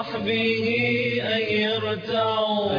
وصحبه أن يرتعوا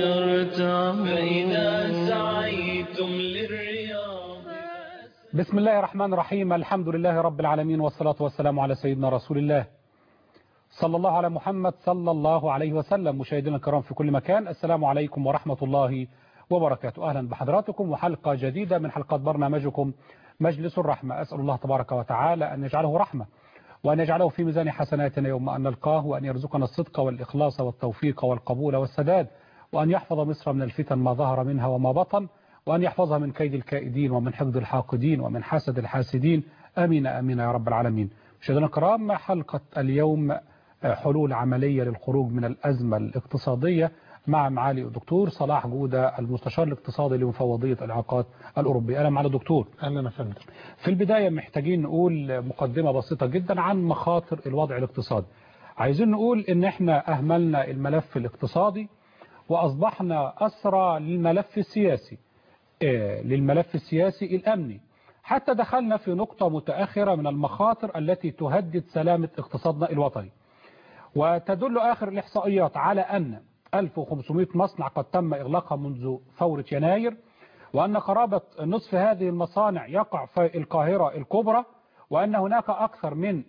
فإذا سعيتم للرياض بسم الله الرحمن الرحيم الحمد لله رب العالمين والصلاة والسلام على سيدنا رسول الله صلى الله على محمد صلى الله عليه وسلم مشاهدينا الكرام في كل مكان السلام عليكم ورحمة الله وبركاته أهلا بحضراتكم وحلقة جديدة من حلقات برنامجكم مجلس الرحمة أسأل الله تبارك وتعالى أن يجعله رحمة وأن يجعله في ميزان حسناتنا يوم أن نلقاه وأن يرزقنا الصدق والإخلاص والتوفيق والقبول والسداد وأن يحفظ مصر من الفتن ما ظهر منها وما بطن وأن يحفظها من كيد الكائدين ومن حقد الحاقدين ومن حسد الحاسدين أمين أمين يا رب العالمين مشاهدينا الكرام حلقة اليوم حلول عملية للخروج من الأزمة الاقتصادية مع معالي الدكتور صلاح جودة المستشار الاقتصادي لمفوضية العلاقات الأوروبية أهلا معالي الدكتور أهلا يا فندم في البداية محتاجين نقول مقدمة بسيطة جدا عن مخاطر الوضع الاقتصادي عايزين نقول ان احنا اهملنا الملف الاقتصادي واصبحنا اسرى للملف السياسي آه، للملف السياسي الامني حتى دخلنا في نقطة متأخرة من المخاطر التي تهدد سلامة اقتصادنا الوطني وتدل آخر الإحصائيات على أن 1500 مصنع قد تم إغلاقها منذ ثورة يناير وأن قرابة نصف هذه المصانع يقع في القاهرة الكبرى وأن هناك أكثر من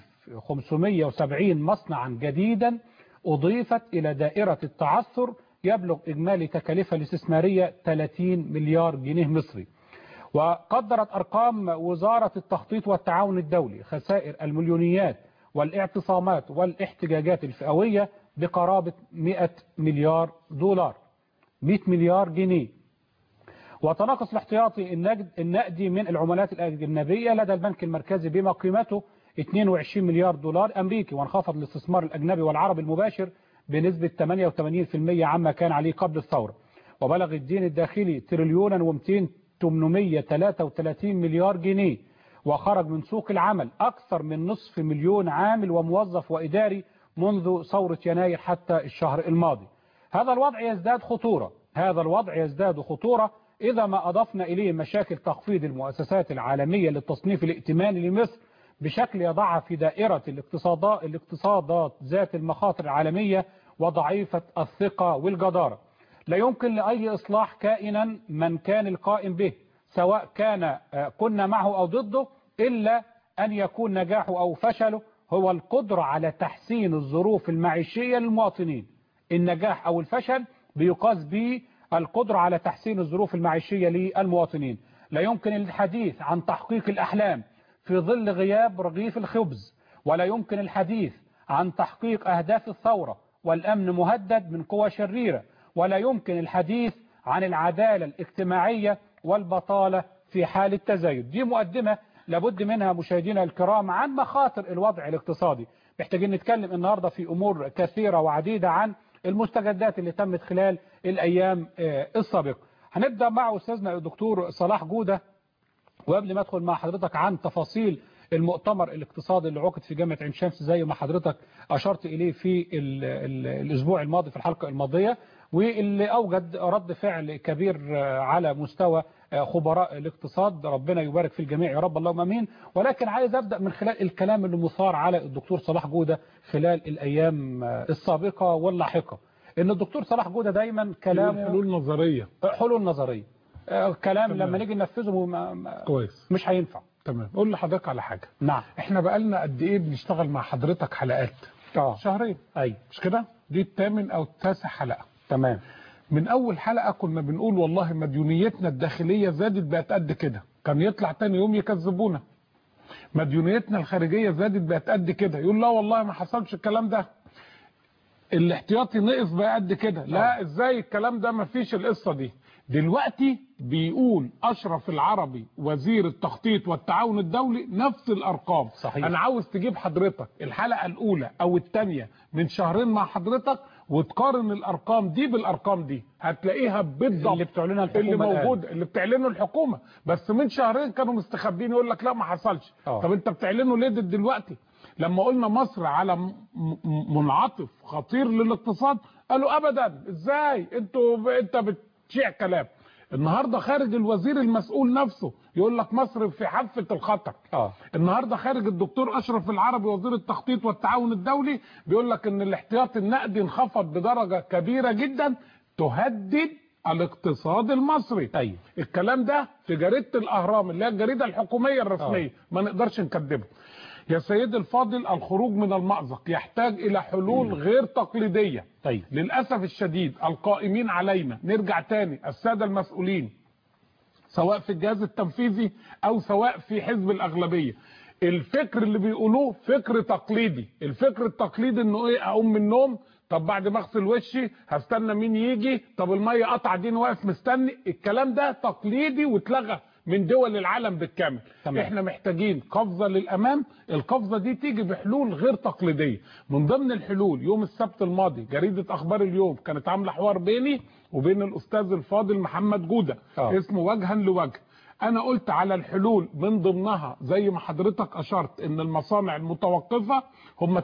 1570 مصنعا جديدا أضيفت إلى دائرة التعثر يبلغ إجمالي تكاليفها الاستثمارية 30 مليار جنيه مصري وقدرت أرقام وزارة التخطيط والتعاون الدولي خسائر المليونيات والاعتصامات والاحتجاجات الفئوية بقرابة 100 مليار دولار 100 مليار جنيه وتناقص الاحتياطي النقد النقدي من العملات الأجنبية لدى البنك المركزي بما قيمته 22 مليار دولار أمريكي وانخفض الاستثمار الأجنبي والعربي المباشر بنسبة 88% عما كان عليه قبل الثورة وبلغ الدين الداخلي تريليونا و200 833 مليار جنيه وخرج من سوق العمل أكثر من نصف مليون عامل وموظف وإداري منذ ثورة يناير حتى الشهر الماضي هذا الوضع يزداد خطورة هذا الوضع يزداد خطورة إذا ما أضفنا إليه مشاكل تخفيض المؤسسات العالمية للتصنيف الائتماني لمصر بشكل يضعها في دائرة الاقتصادات, الاقتصادات ذات المخاطر العالمية وضعيفة الثقة والجدارة لا يمكن لأي إصلاح كائنا من كان القائم به سواء كان كنا معه أو ضده إلا أن يكون نجاحه أو فشله هو القدرة على تحسين الظروف المعيشية للمواطنين النجاح أو الفشل بيقاس به القدرة على تحسين الظروف المعيشية للمواطنين لا يمكن الحديث عن تحقيق الأحلام في ظل غياب رغيف الخبز ولا يمكن الحديث عن تحقيق أهداف الثورة والأمن مهدد من قوى شريرة ولا يمكن الحديث عن العدالة الاجتماعية والبطالة في حال التزايد دي مقدمة لابد منها مشاهدينا الكرام عن مخاطر الوضع الاقتصادي محتاجين نتكلم النهاردة في أمور كثيرة وعديدة عن المستجدات اللي تمت خلال الأيام السابقة هنبدأ مع أستاذنا الدكتور صلاح جودة وقبل ما أدخل مع حضرتك عن تفاصيل المؤتمر الاقتصادي اللي عقد في جامعة عين شمس زي ما حضرتك أشرت إليه في ال ال الأسبوع الماضي في الحلقة الماضية واللي أوجد رد فعل كبير على مستوى خبراء الاقتصاد ربنا يبارك في الجميع يا رب اللهم امين ولكن عايز ابدا من خلال الكلام اللي مثار على الدكتور صلاح جوده خلال الايام السابقه واللاحقه ان الدكتور صلاح جوده دايما كلامه حلول نظريه حلول نظريه كلام تمام. لما نيجي ننفذه ما- ما- كويس مش هينفع تمام قول لحضرتك على حاجه نعم احنا بقالنا قد ايه بنشتغل مع حضرتك حلقات اه شهرين اي مش كده دي الثامن او التاسع حلقه تمام من اول حلقه كنا بنقول والله مديونيتنا الداخليه زادت بقت قد كده كان يطلع تاني يوم يكذبونا مديونيتنا الخارجيه زادت بقت قد كده يقول لا والله ما حصلش الكلام ده الاحتياطي نقص بقى قد كده لا ازاي الكلام ده ما فيش القصه دي دلوقتي بيقول اشرف العربي وزير التخطيط والتعاون الدولي نفس الارقام صحيح. انا عاوز تجيب حضرتك الحلقه الاولى او الثانيه من شهرين مع حضرتك وتقارن الارقام دي بالارقام دي هتلاقيها بالضبط اللي بتعلنها الحكومة اللي الآن. موجود اللي بتعلنه الحكومه بس من شهرين كانوا مستخبين يقول لك لا ما حصلش آه. طب انت بتعلنه ليه دلوقتي لما قلنا مصر على م- م- منعطف خطير للاقتصاد قالوا ابدا ازاي انتوا انت بتشيع كلام النهارده خارج الوزير المسؤول نفسه يقول لك مصر في حافه الخطر اه النهارده خارج الدكتور اشرف العربي وزير التخطيط والتعاون الدولي بيقول لك ان الاحتياط النقدي انخفض بدرجه كبيره جدا تهدد الاقتصاد المصري ايوه الكلام ده في جريده الاهرام اللي هي الجريده الحكوميه الرسميه ما نقدرش نكذبه يا سيدي الفاضل الخروج من المأزق يحتاج الى حلول غير تقليديه طيب للاسف الشديد القائمين علينا نرجع تاني الساده المسؤولين سواء في الجهاز التنفيذي او سواء في حزب الاغلبيه الفكر اللي بيقولوه فكر تقليدي الفكر التقليدي انه ايه اقوم من النوم طب بعد ما اغسل وشي هستنى مين يجي طب الميه قطع دين واقف مستني الكلام ده تقليدي واتلغى من دول العالم بالكامل تمام. احنا محتاجين قفزه للامام القفزه دي تيجي بحلول غير تقليديه من ضمن الحلول يوم السبت الماضي جريده اخبار اليوم كانت عامله حوار بيني وبين الاستاذ الفاضل محمد جوده آه. اسمه وجها لوجه انا قلت على الحلول من ضمنها زي ما حضرتك اشرت ان المصانع المتوقفه هم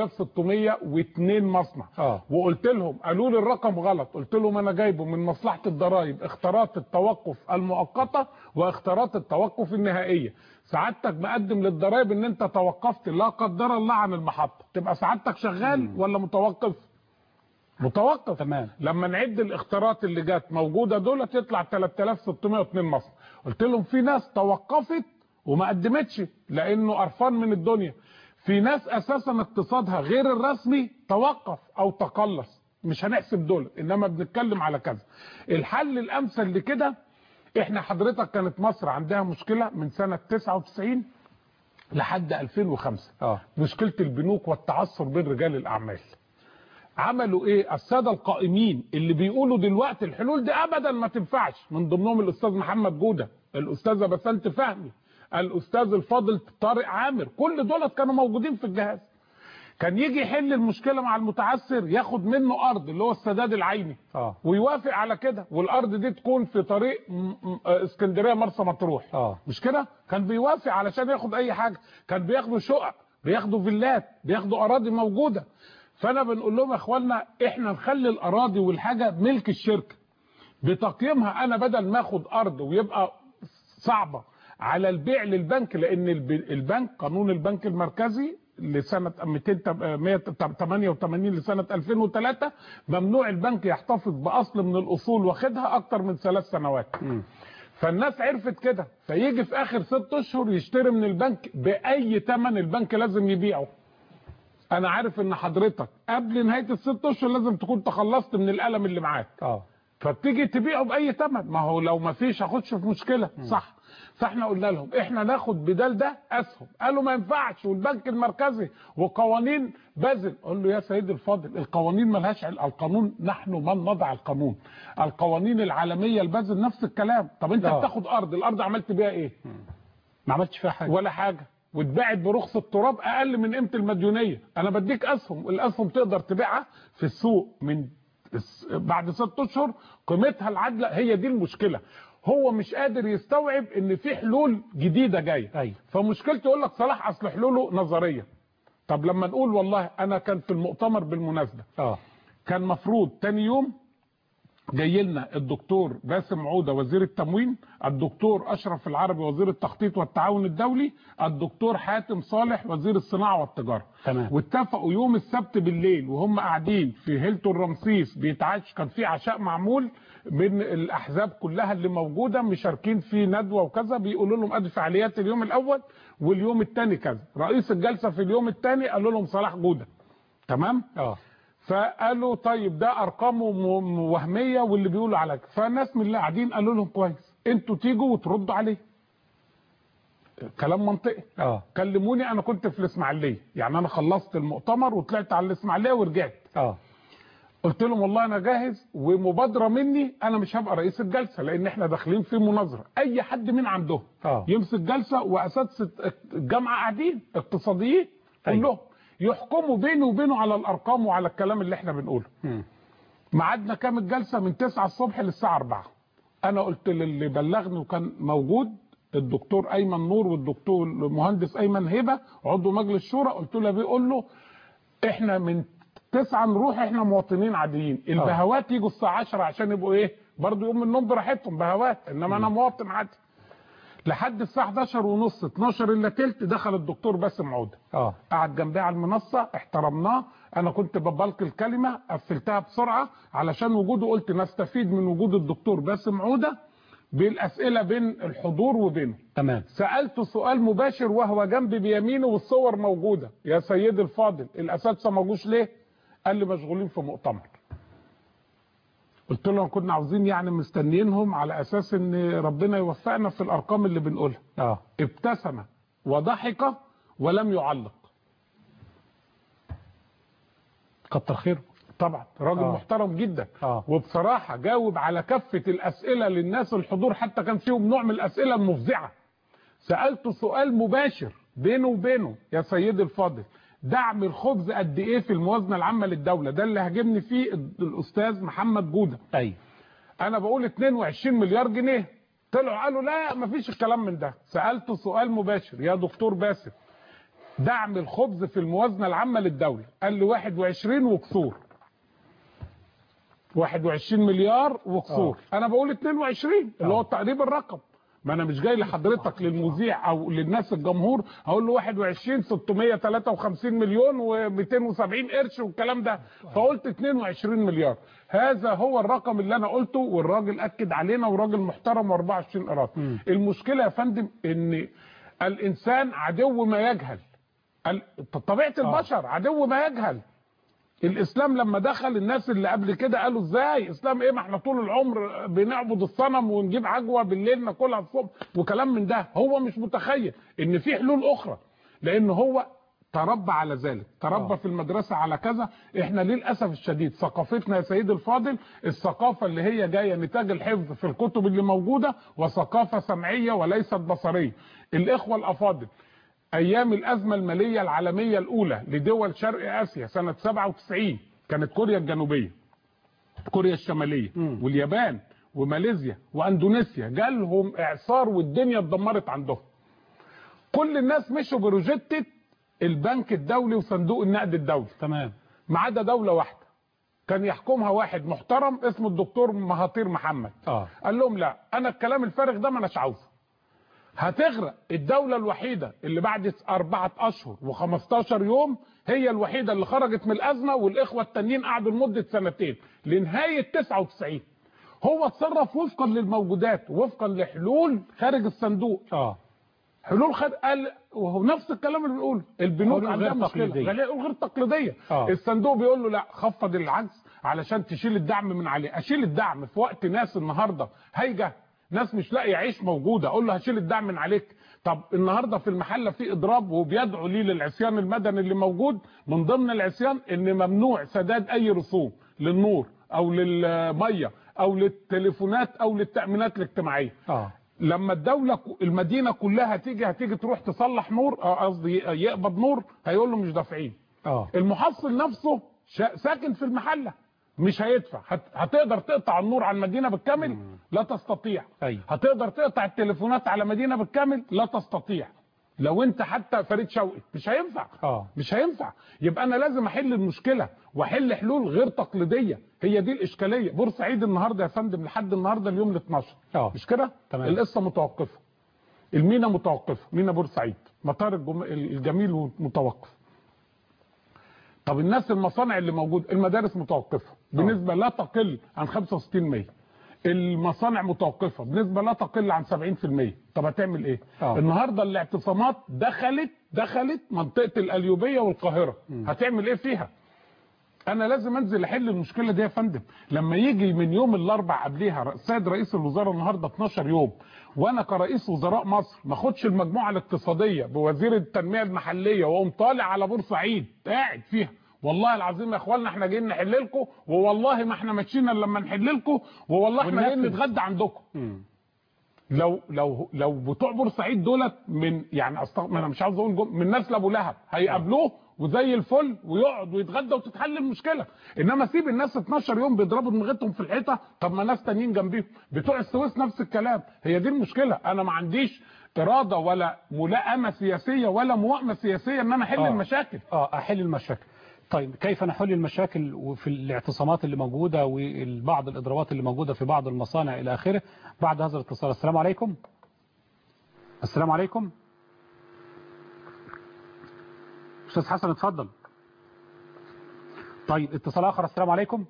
3602 مصنع اه وقلت لهم قالوا لي الرقم غلط قلت لهم انا جايبه من مصلحه الضرائب اختارات التوقف المؤقته واختارات التوقف النهائيه سعادتك مقدم للضرائب ان انت توقفت لا قدر الله عن المحطه تبقى سعادتك شغال ولا متوقف متوقف تمام لما نعد الاختارات اللي جت موجوده دول تطلع 3602 مصنع قلت لهم في ناس توقفت وما قدمتش لانه قرفان من الدنيا في ناس اساسا اقتصادها غير الرسمي توقف او تقلص مش هنحسب دول انما بنتكلم على كذا الحل الامثل لكده احنا حضرتك كانت مصر عندها مشكله من سنه 99 لحد 2005 اه مشكله البنوك والتعثر بين رجال الاعمال عملوا ايه الساده القائمين اللي بيقولوا دلوقتي الحلول دي ابدا ما تنفعش من ضمنهم الاستاذ محمد جوده الاستاذه بسنت فهمي الاستاذ الفاضل طارق عامر كل دول كانوا موجودين في الجهاز كان يجي يحل المشكله مع المتعثر ياخد منه ارض اللي هو السداد العيني اه ويوافق على كده والارض دي تكون في طريق م- م- اسكندريه مرسى مطروح اه مش كده كان بيوافق علشان ياخد اي حاجه كان بياخدوا شقق بياخدوا فيلات بياخدوا اراضي موجوده فانا بنقول لهم يا اخوانا احنا نخلي الاراضي والحاجه ملك الشركه بتقييمها انا بدل ما اخد ارض ويبقى صعبه على البيع للبنك لان الب- البنك قانون البنك المركزي لسنه 288 لسنه 2003 ممنوع البنك يحتفظ باصل من الاصول واخدها اكتر من ثلاث سنوات مم. فالناس عرفت كده فيجي في اخر ست اشهر يشتري من البنك باي ثمن البنك لازم يبيعه انا عارف ان حضرتك قبل نهايه الست اشهر لازم تكون تخلصت من القلم اللي معاك اه فبتيجي تبيعه باي ثمن ما هو لو ما فيش هاخدش في مشكله صح فاحنا قلنا لهم احنا ناخد بدال ده اسهم قالوا ما ينفعش والبنك المركزي وقوانين بازل قال له يا سيدي الفاضل القوانين ملهاش عل- القانون نحن من نضع القانون القوانين العالميه البازل نفس الكلام طب انت آه. بتاخد ارض الارض عملت بيها ايه ما عملتش فيها حاجه ولا حاجه واتباعت برخص التراب اقل من قيمه المديونيه انا بديك اسهم الاسهم تقدر تبيعها في السوق من الس- بعد ست اشهر قيمتها العادله هي دي المشكله هو مش قادر يستوعب ان في حلول جديده جايه ايوه فمشكلته يقول لك صلاح اصل حلوله نظريه طب لما نقول والله انا كان في المؤتمر بالمناسبه اه كان مفروض تاني يوم جاي لنا الدكتور باسم عوده وزير التموين الدكتور اشرف العربي وزير التخطيط والتعاون الدولي الدكتور حاتم صالح وزير الصناعه والتجاره تمام واتفقوا يوم السبت بالليل وهم قاعدين في هيلتون رمسيس بيتعاش كان في عشاء معمول بين الاحزاب كلها اللي موجوده مشاركين في ندوه وكذا بيقولوا لهم ادي فعاليات اليوم الاول واليوم الثاني كذا رئيس الجلسه في اليوم الثاني قالوا لهم صلاح جوده تمام اه فقالوا طيب ده ارقامه م- م- وهميه واللي بيقولوا على كده فالناس من اللي قاعدين قالوا لهم كويس انتوا تيجوا وتردوا عليه كلام منطقي اه كلموني انا كنت في الاسماعيليه يعني انا خلصت المؤتمر وطلعت على الاسماعيليه ورجعت اه قلت لهم والله انا جاهز ومبادره مني انا مش هبقى رئيس الجلسه لان احنا داخلين في مناظره اي حد من عندهم اه يمسك جلسه واساتذه الجامعه قاعدين اقتصاديين أيوة. كلهم يحكموا بيني وبينه على الارقام وعلى الكلام اللي احنا بنقوله مم. ميعادنا كام الجلسه من 9 الصبح للساعه 4 انا قلت للي بلغني وكان موجود الدكتور ايمن نور والدكتور المهندس ايمن هبه عضو مجلس الشورى قلت له بيقول له احنا من 9 نروح احنا مواطنين عاديين البهوات يجوا الساعه 10 عشان يبقوا ايه برضه يقوم من النوم براحتهم بهوات انما انا مواطن عادي لحد الساعه 11 ونص 12 الا تلت دخل الدكتور باسم عوده اه قعد جنبي على المنصه احترمناه انا كنت ببلق الكلمه قفلتها بسرعه علشان وجوده قلت نستفيد من وجود الدكتور باسم عوده بالاسئله بين الحضور وبينه تمام سالته سؤال مباشر وهو جنبي بيمينه والصور موجوده يا سيدي الفاضل الاساتذه ما جوش ليه قال لي مشغولين في مؤتمر قلت له كنا عاوزين يعني مستنيينهم على اساس ان ربنا يوفقنا في الارقام اللي بنقولها اه ابتسم وضحك ولم يعلق كتر خيره طبعا راجل آه. محترم جدا آه. وبصراحة جاوب على كافة الأسئلة للناس الحضور حتى كان فيهم نوع من الأسئلة المفزعة سألته سؤال مباشر بينه وبينه يا سيدي الفاضل دعم الخبز قد ايه في الموازنة العامة للدولة ده اللي هاجمني فيه الأستاذ محمد جودة ايوه انا بقول 22 مليار جنيه طلعوا قالوا لا مفيش الكلام من ده سألته سؤال مباشر يا دكتور باسم دعم الخبز في الموازنة العامة للدولة قال لي 21 وكسور 21 مليار وكسور انا بقول 22 اللي هو آه. تقريبا الرقم ما انا مش جاي لحضرتك للمذيع او للناس الجمهور هقول له 21 653 مليون و270 قرش والكلام ده فقلت 22 مليار هذا هو الرقم اللي انا قلته والراجل اكد علينا وراجل محترم و24 قراط مم. المشكله يا فندم ان الانسان عدو ما يجهل ال- طبيعه البشر عدو ما يجهل الاسلام لما دخل الناس اللي قبل كده قالوا ازاي اسلام ايه ما احنا طول العمر بنعبد الصنم ونجيب عجوه بالليل ناكلها الصبح وكلام من ده هو مش متخيل ان في حلول اخرى لان هو تربى على ذلك تربى آه. في المدرسه على كذا احنا للاسف الشديد ثقافتنا يا سيدي الفاضل الثقافه اللي هي جايه نتاج الحفظ في الكتب اللي موجوده وثقافه سمعيه وليست بصريه الاخوه الافاضل ايام الازمه الماليه العالميه الاولى لدول شرق اسيا سنه 97 كانت كوريا الجنوبيه كوريا الشماليه مم. واليابان وماليزيا واندونيسيا جالهم اعصار والدنيا اتدمرت عندهم كل الناس مشوا بروجيتة البنك الدولي وصندوق النقد الدولي تمام ما عدا دوله واحده كان يحكمها واحد محترم اسمه الدكتور مهاتير محمد اه قال لهم لا انا الكلام الفارغ ده ما اناش عاوزه هتغرق الدولة الوحيدة اللي بعد أربعة أشهر و15 يوم هي الوحيدة اللي خرجت من الأزمة والإخوة التانيين قعدوا لمدة سنتين لنهاية 99 هو اتصرف وفقا للموجودات وفقا لحلول خارج الصندوق اه حلول خد قال وهو نفس الكلام اللي بنقوله البنوك حلول عندها غير مشكله تقليدية. غير غير تقليديه آه. الصندوق بيقول له لا خفض العجز علشان تشيل الدعم من عليه اشيل الدعم في وقت ناس النهارده هايجه ناس مش لاقي عيش موجوده اقول له هشيل الدعم من عليك طب النهارده في المحله في اضراب وبيدعو ليه للعصيان المدني اللي موجود من ضمن العصيان ان ممنوع سداد اي رسوم للنور او للميه او للتليفونات او للتامينات الاجتماعيه اه لما الدولة ك- المدينة كلها تيجي هتيجي تروح تصلح نور آه، قصدي يقبض نور هيقول له مش دافعين اه المحصل نفسه شا- ساكن في المحلة مش هيدفع هت- هتقدر تقطع النور على المدينة بالكامل لا تستطيع أيوة. هتقدر تقطع التليفونات على مدينة بالكامل لا تستطيع لو انت حتى فريد شوقي مش هينفع اه مش هينفع يبقى انا لازم احل المشكله واحل حلول غير تقليديه هي دي الاشكاليه بورسعيد النهارده يا فندم لحد النهارده اليوم ال 12 اه مش كده تمام. القصه متوقفه المينا متوقفه مينا بورسعيد مطار الجم... الجميل متوقف طب الناس المصانع اللي موجوده المدارس متوقفه بنسبه لا تقل عن 65% المصانع متوقفه بنسبه لا تقل عن 70% طب هتعمل ايه آه. النهارده الاعتصامات دخلت دخلت منطقه القليوبيه والقاهره هتعمل ايه فيها انا لازم انزل احل المشكله دي يا فندم لما يجي من يوم الاربع قبليها السيد رئيس الوزراء النهارده 12 يوم وانا كرئيس وزراء مصر ما اخدش المجموعه الاقتصاديه بوزير التنميه المحليه واقوم طالع على بورسعيد قاعد فيها والله العظيم يا اخوانا احنا جايين نحل لكم ووالله ما احنا ماشيين الا لما نحل لكم ووالله احنا جايين وننفذ. نتغدى عندكم مم. لو لو لو بتوع بورسعيد دولت من يعني أستغ... ما انا مش عاوز اقول جم... من نسل ابو لهب هيقابلوه وزي الفل ويقعد ويتغدى وتتحل المشكله انما سيب الناس 12 يوم بيضربوا دماغتهم في الحيطه طب ما ناس تانيين جنبيهم بتوع السويس نفس الكلام هي دي المشكله انا ما عنديش اراده ولا ملائمه سياسيه ولا موائمه سياسيه ان انا احل آه. المشاكل اه احل المشاكل طيب كيف نحل المشاكل وفي الاعتصامات اللي موجودة وبعض الإضرابات اللي موجودة في بعض المصانع إلى آخره بعد هذا الاتصال السلام عليكم السلام عليكم أستاذ حسن اتفضل طيب اتصال آخر السلام عليكم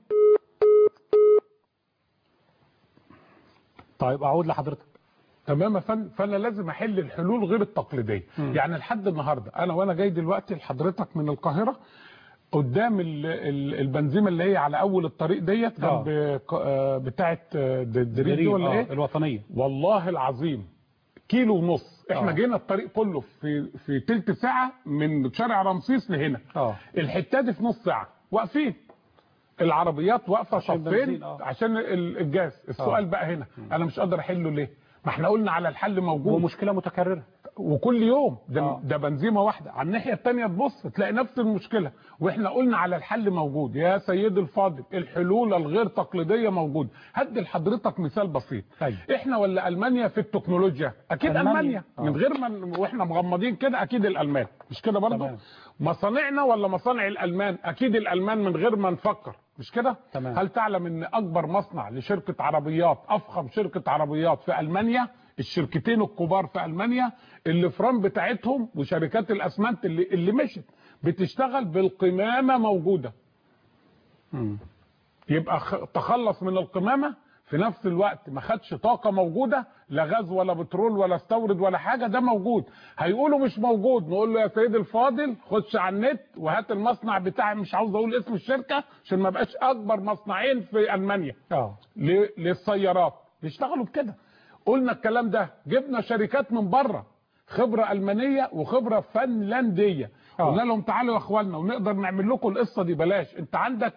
طيب أعود لحضرتك تمام يا فندم فانا لازم احل الحلول غير التقليديه مم. يعني لحد النهارده انا وانا جاي دلوقتي لحضرتك من القاهره قدام ال- ال- البنزيمه اللي هي على اول الطريق ديت آه. جنب ق- آه، بتاعه آه، د- دريم دي ولا آه، ايه الوطنية والله العظيم كيلو ونص احنا آه. جينا الطريق كله في في تلت ساعه من شارع رمسيس لهنا اه الحته دي في نص ساعه واقفين العربيات واقفه عشان صفين بنزين، آه. عشان ال- الجاز السؤال آه. بقى هنا انا مش قادر احله ليه ما احنا قلنا على الحل موجود ومشكلة متكررة وكل يوم ده, آه. ده بنزيمه واحده على الناحيه الثانيه تبص تلاقي نفس المشكله واحنا قلنا على الحل موجود يا سيدي الفاضل الحلول الغير تقليديه موجود هدي لحضرتك مثال بسيط أيوة. احنا ولا المانيا في التكنولوجيا اكيد ألمانيا. المانيا, آه. من غير ما واحنا مغمضين كده اكيد الالمان مش كده برضه تمام. مصانعنا ولا مصانع الالمان اكيد الالمان من غير ما نفكر مش كده تمام. هل تعلم ان اكبر مصنع لشركه عربيات افخم شركه عربيات في المانيا الشركتين الكبار في المانيا اللي فران بتاعتهم وشركات الاسمنت اللي اللي مشت بتشتغل بالقمامه موجوده مم. يبقى خ- تخلص من القمامه في نفس الوقت ما خدش طاقه موجوده لا غاز ولا بترول ولا استورد ولا حاجه ده موجود هيقولوا مش موجود نقول له يا سيدي الفاضل خش على النت وهات المصنع بتاعي مش عاوز اقول اسم الشركه عشان ما بقاش اكبر مصنعين في المانيا اه ل- للسيارات بيشتغلوا بكده قلنا الكلام ده جبنا شركات من بره خبره المانيه وخبره فنلنديه آه. قلنا لهم تعالوا يا اخوانا ونقدر نعمل لكم القصه دي بلاش انت عندك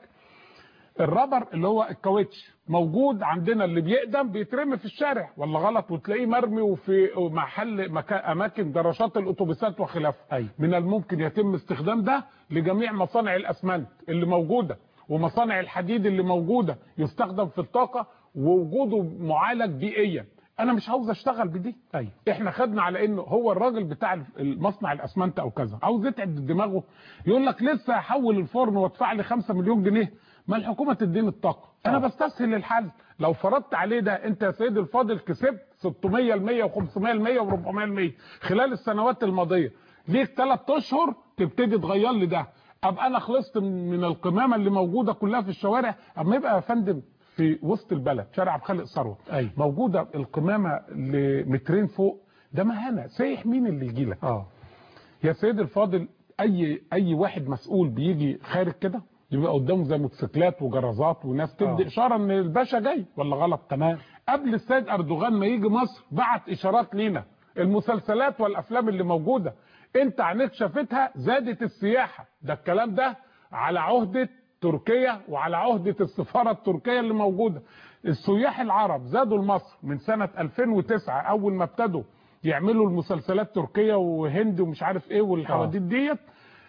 الرابر اللي هو الكاوتش موجود عندنا اللي بيقدم بيترمي في الشارع ولا غلط وتلاقيه مرمي وفي محل مكان اماكن جراشات الاتوبيسات وخلافه أيوة. من الممكن يتم استخدام ده لجميع مصانع الاسمنت اللي موجوده ومصانع الحديد اللي موجوده يستخدم في الطاقه ووجوده معالج بيئيا انا مش عاوز اشتغل بدي ايوه احنا خدنا على انه هو الراجل بتاع المصنع الاسمنت او كذا عاوز يتعب دماغه يقول لك لسه هحول الفرن وادفع لي 5 مليون جنيه ما الحكومه تديني الطاقه انا آه. بستسهل الحل لو فرضت عليه ده انت يا سيدي الفاضل كسبت 600 المية و500 المية و400 المية خلال السنوات الماضيه ليك ثلاث اشهر تبتدي تغير لي ده ابقى انا خلصت من من القمامه اللي موجوده كلها في الشوارع اما يبقى يا فندم في وسط البلد شارع عبد الخالق ثروت أيوة. موجوده القمامه لمترين فوق ده مهانه سايح مين اللي يجي لك اه يا سيدي الفاضل اي اي واحد مسؤول بيجي خارج كده يبقى قدامه زي موتوسيكلات وجرازات وناس تدي آه. اشاره ان الباشا جاي ولا غلط تمام قبل السيد اردوغان ما يجي مصر بعت اشارات لينا المسلسلات والافلام اللي موجوده انت عينيك شافتها زادت السياحه ده الكلام ده على عهده تركيا وعلى عهده السفاره التركيه اللي موجوده السياح العرب زادوا لمصر من سنه 2009 اول ما ابتدوا يعملوا المسلسلات تركيا وهند ومش عارف ايه والحواديت ديت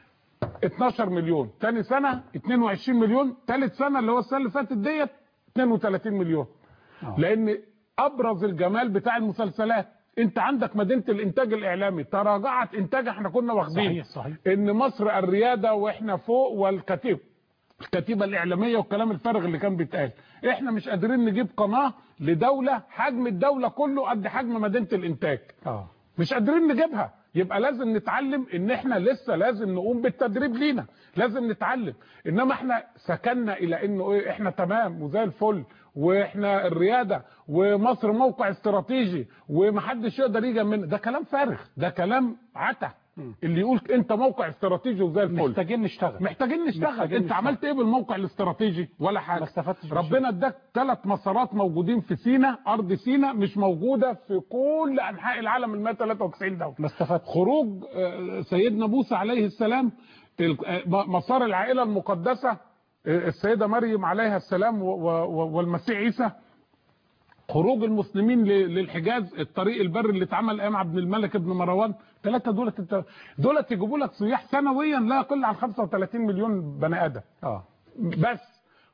12 مليون تاني سنه 22 مليون تالت سنه اللي هو السنه اللي فاتت ديت 32 مليون آه. لان ابرز الجمال بتاع المسلسلات انت عندك مدينه الانتاج الاعلامي تراجعت انتاج احنا كنا واخدين صحيح صحيح ان مصر الرياده واحنا فوق والكتيب الكتيبه الاعلاميه والكلام الفارغ اللي كان بيتقال احنا مش قادرين نجيب قناه لدوله حجم الدوله كله قد حجم مدينه الانتاج اه مش قادرين نجيبها يبقى لازم نتعلم ان احنا لسه لازم نقوم بالتدريب لينا لازم نتعلم انما احنا سكننا الى انه ايه احنا تمام وزي الفل واحنا الرياده ومصر موقع استراتيجي ومحدش يقدر يجي من ده كلام فارغ ده كلام عته اللي يقول انت موقع استراتيجي وزي الفل محتاجين نشتغل محتاجين نشتغل محتاجين انت نشتغل. عملت ايه بالموقع الاستراتيجي ولا حاجه ما استفدتش ربنا اداك ثلاث مسارات موجودين في سينا ارض سينا مش موجوده في كل انحاء العالم ال 193 دوله ما استفدت خروج آه، سيدنا موسى عليه السلام ال- آه، مسار العائله المقدسه آه، السيده مريم عليها السلام و- و- والمسيح عيسى خروج المسلمين ل- للحجاز الطريق البري اللي اتعمل ايام عبد الملك بن مروان ثلاثه دولت انت دولت يجيبوا لك سياح سنويا لا يقل عن 35 مليون بني ادم اه بس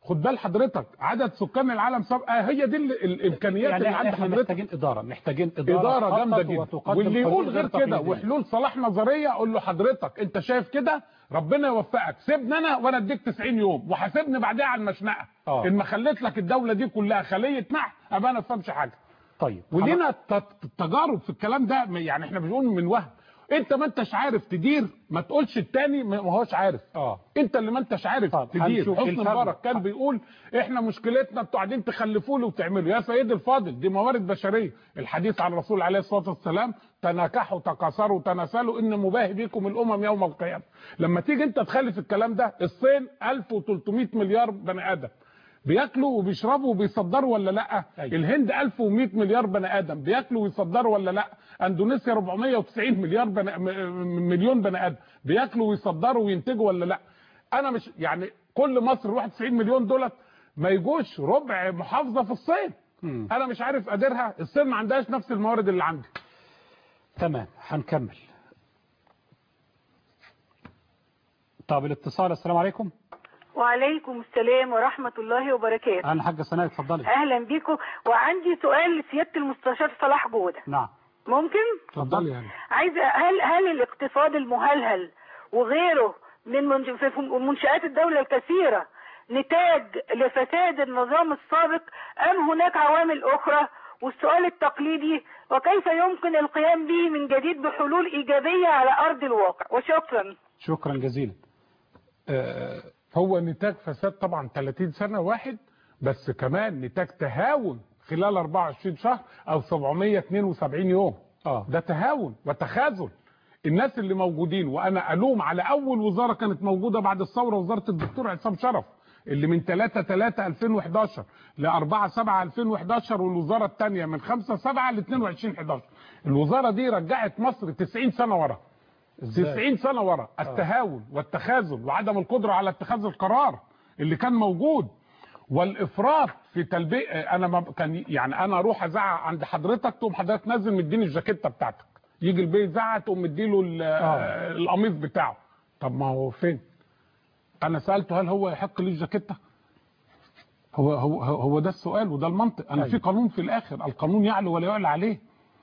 خد بال حضرتك عدد سكان العالم سب... آه هي دي ال- الامكانيات يعني اللي عند احنا حضرتك محتاجين اداره محتاجين اداره, اداره تخطط جامده جدا وتقدم واللي يقول حلول غير كده تقليدية. وحلول صلاح نظريه اقول له حضرتك انت شايف كده ربنا يوفقك سيبني انا وانا اديك 90 يوم وحاسبني بعدها على المشنقه آه. ان ما خليت لك الدوله دي كلها خليه نح ابقى انا ما فهمش حاجه طيب ولينا ت- تجارب في الكلام ده يعني احنا بنقول من وهم انت ما انتش عارف تدير ما تقولش التاني ما هوش عارف اه انت اللي ما انتش عارف طب تدير هنشوف حسني الفرق. مبارك كان بيقول احنا مشكلتنا انتوا قاعدين تخلفوا لي وتعملوا يا سيدي الفاضل دي موارد بشريه الحديث عن الرسول عليه الصلاه والسلام تناكحوا تكاثروا تناسلوا ان مباهي بكم الامم يوم القيامه لما تيجي انت تخلف الكلام ده الصين 1300 مليار بني ادم بياكلوا وبيشربوا وبيصدروا ولا لا أيوة. الهند 1100 مليار بني ادم بياكلوا ويصدروا ولا لا اندونيسيا 490 مليار بني م- مليون بني ادم بياكلوا ويصدروا وينتجوا ولا لا انا مش يعني كل مصر 91 مليون دولت ما يجوش ربع محافظه في الصين مم. انا مش عارف اديرها الصين ما عندهاش نفس الموارد اللي عندي تمام هنكمل طب الاتصال السلام عليكم وعليكم السلام ورحمة الله وبركاته اهلا حاجه سناء اتفضلي أهلا بيكم وعندي سؤال لسيادة المستشار صلاح جودة نعم ممكن؟ اتفضلي يعني عايزة هل هل الاقتصاد المهلهل وغيره من منش- في منشآت الدولة الكثيرة نتاج لفساد النظام السابق أم هناك عوامل أخرى والسؤال التقليدي وكيف يمكن القيام به من جديد بحلول إيجابية على أرض الواقع وشكرا شكرا جزيلا آه، هو نتاج فساد طبعا 30 سنه واحد بس كمان نتاج تهاون خلال 24 شهر او 772 يوم اه ده تهاون وتخاذل الناس اللي موجودين وانا الوم على اول وزاره كانت موجوده بعد الثوره وزاره الدكتور عصام شرف اللي من 3 3 2011 ل 4 7 2011 والوزاره الثانيه من 5 7 ل 22 11 الوزاره دي رجعت مصر 90 سنه ورا ازاي 90 سنه ورا التهاون والتخاذل وعدم القدره على اتخاذ القرار اللي كان موجود والافراط في تلبيه انا ما كان يعني انا اروح ازعق عند حضرتك تقوم حضرتك نازل مديني الجاكيته بتاعتك يجي البيت زعق تقوم مديله ال- آه. القميص بتاعه طب ما هو فين انا سالته هل هو يحق لي الجاكيته هو هو هو هو ده السؤال وده المنطق انا أيوة. في قانون في الاخر القانون يعلو ولا يعلى عليه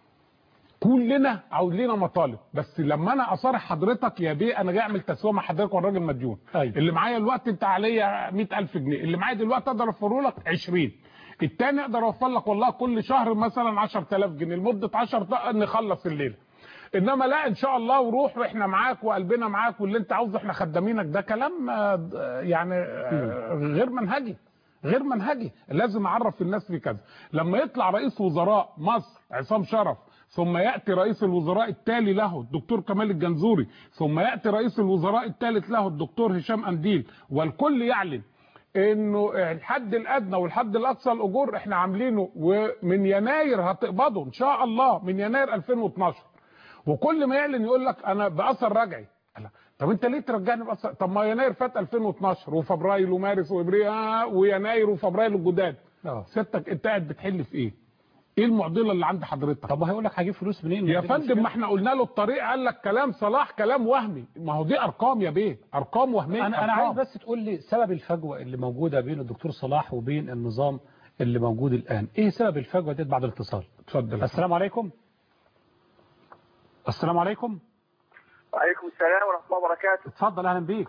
كلنا عاوز لنا مطالب بس لما انا اصارح حضرتك يا بيه انا جاي اعمل تسويه مع حضرتك والراجل مديون أيوة. اللي معايا الوقت انت عليا 100000 جنيه اللي معايا دلوقتي اقدر اوفره لك 20 التاني اقدر اوفر لك والله كل شهر مثلا 10000 جنيه لمده 10 دقائق نخلص الليله انما لا ان شاء الله وروح واحنا معاك وقلبنا معاك واللي انت عاوزه احنا خدامينك ده كلام آه، يعني آه، غير منهجي غير منهجي لازم اعرف الناس في كذا لما يطلع رئيس وزراء مصر عصام شرف ثم ياتي رئيس الوزراء التالي له الدكتور كمال الجنزوري ثم ياتي رئيس الوزراء الثالث له الدكتور هشام انديل والكل يعلن انه الحد الادنى والحد الاقصى الاجور احنا عاملينه ومن يناير هتقبضوا ان شاء الله من يناير 2012 وكل ما يعلن يقول لك انا باثر رجعي ألا، طب انت ليه ترجعني باثر طب ما يناير فات 2012 وفبراير ومارس وابريل آه، ويناير وفبراير الجداد اه سيادتك انت قاعد بتحل في ايه؟ ايه المعضله اللي عند حضرتك؟ طب هيقول لك هجيب فلوس منين يا دي فندم المشكلة. ما احنا قلنا له الطريق قال لك كلام صلاح كلام وهمي ما هو دي ارقام يا بيه ارقام وهميه انا انا أرقام. عايز بس تقول لي سبب الفجوه اللي موجوده بين الدكتور صلاح وبين النظام اللي موجود الان ايه سبب الفجوه ديت بعد الاتصال اتفضل السلام عليكم السلام عليكم وعليكم السلام ورحمة الله وبركاته اتفضل اهلا بيك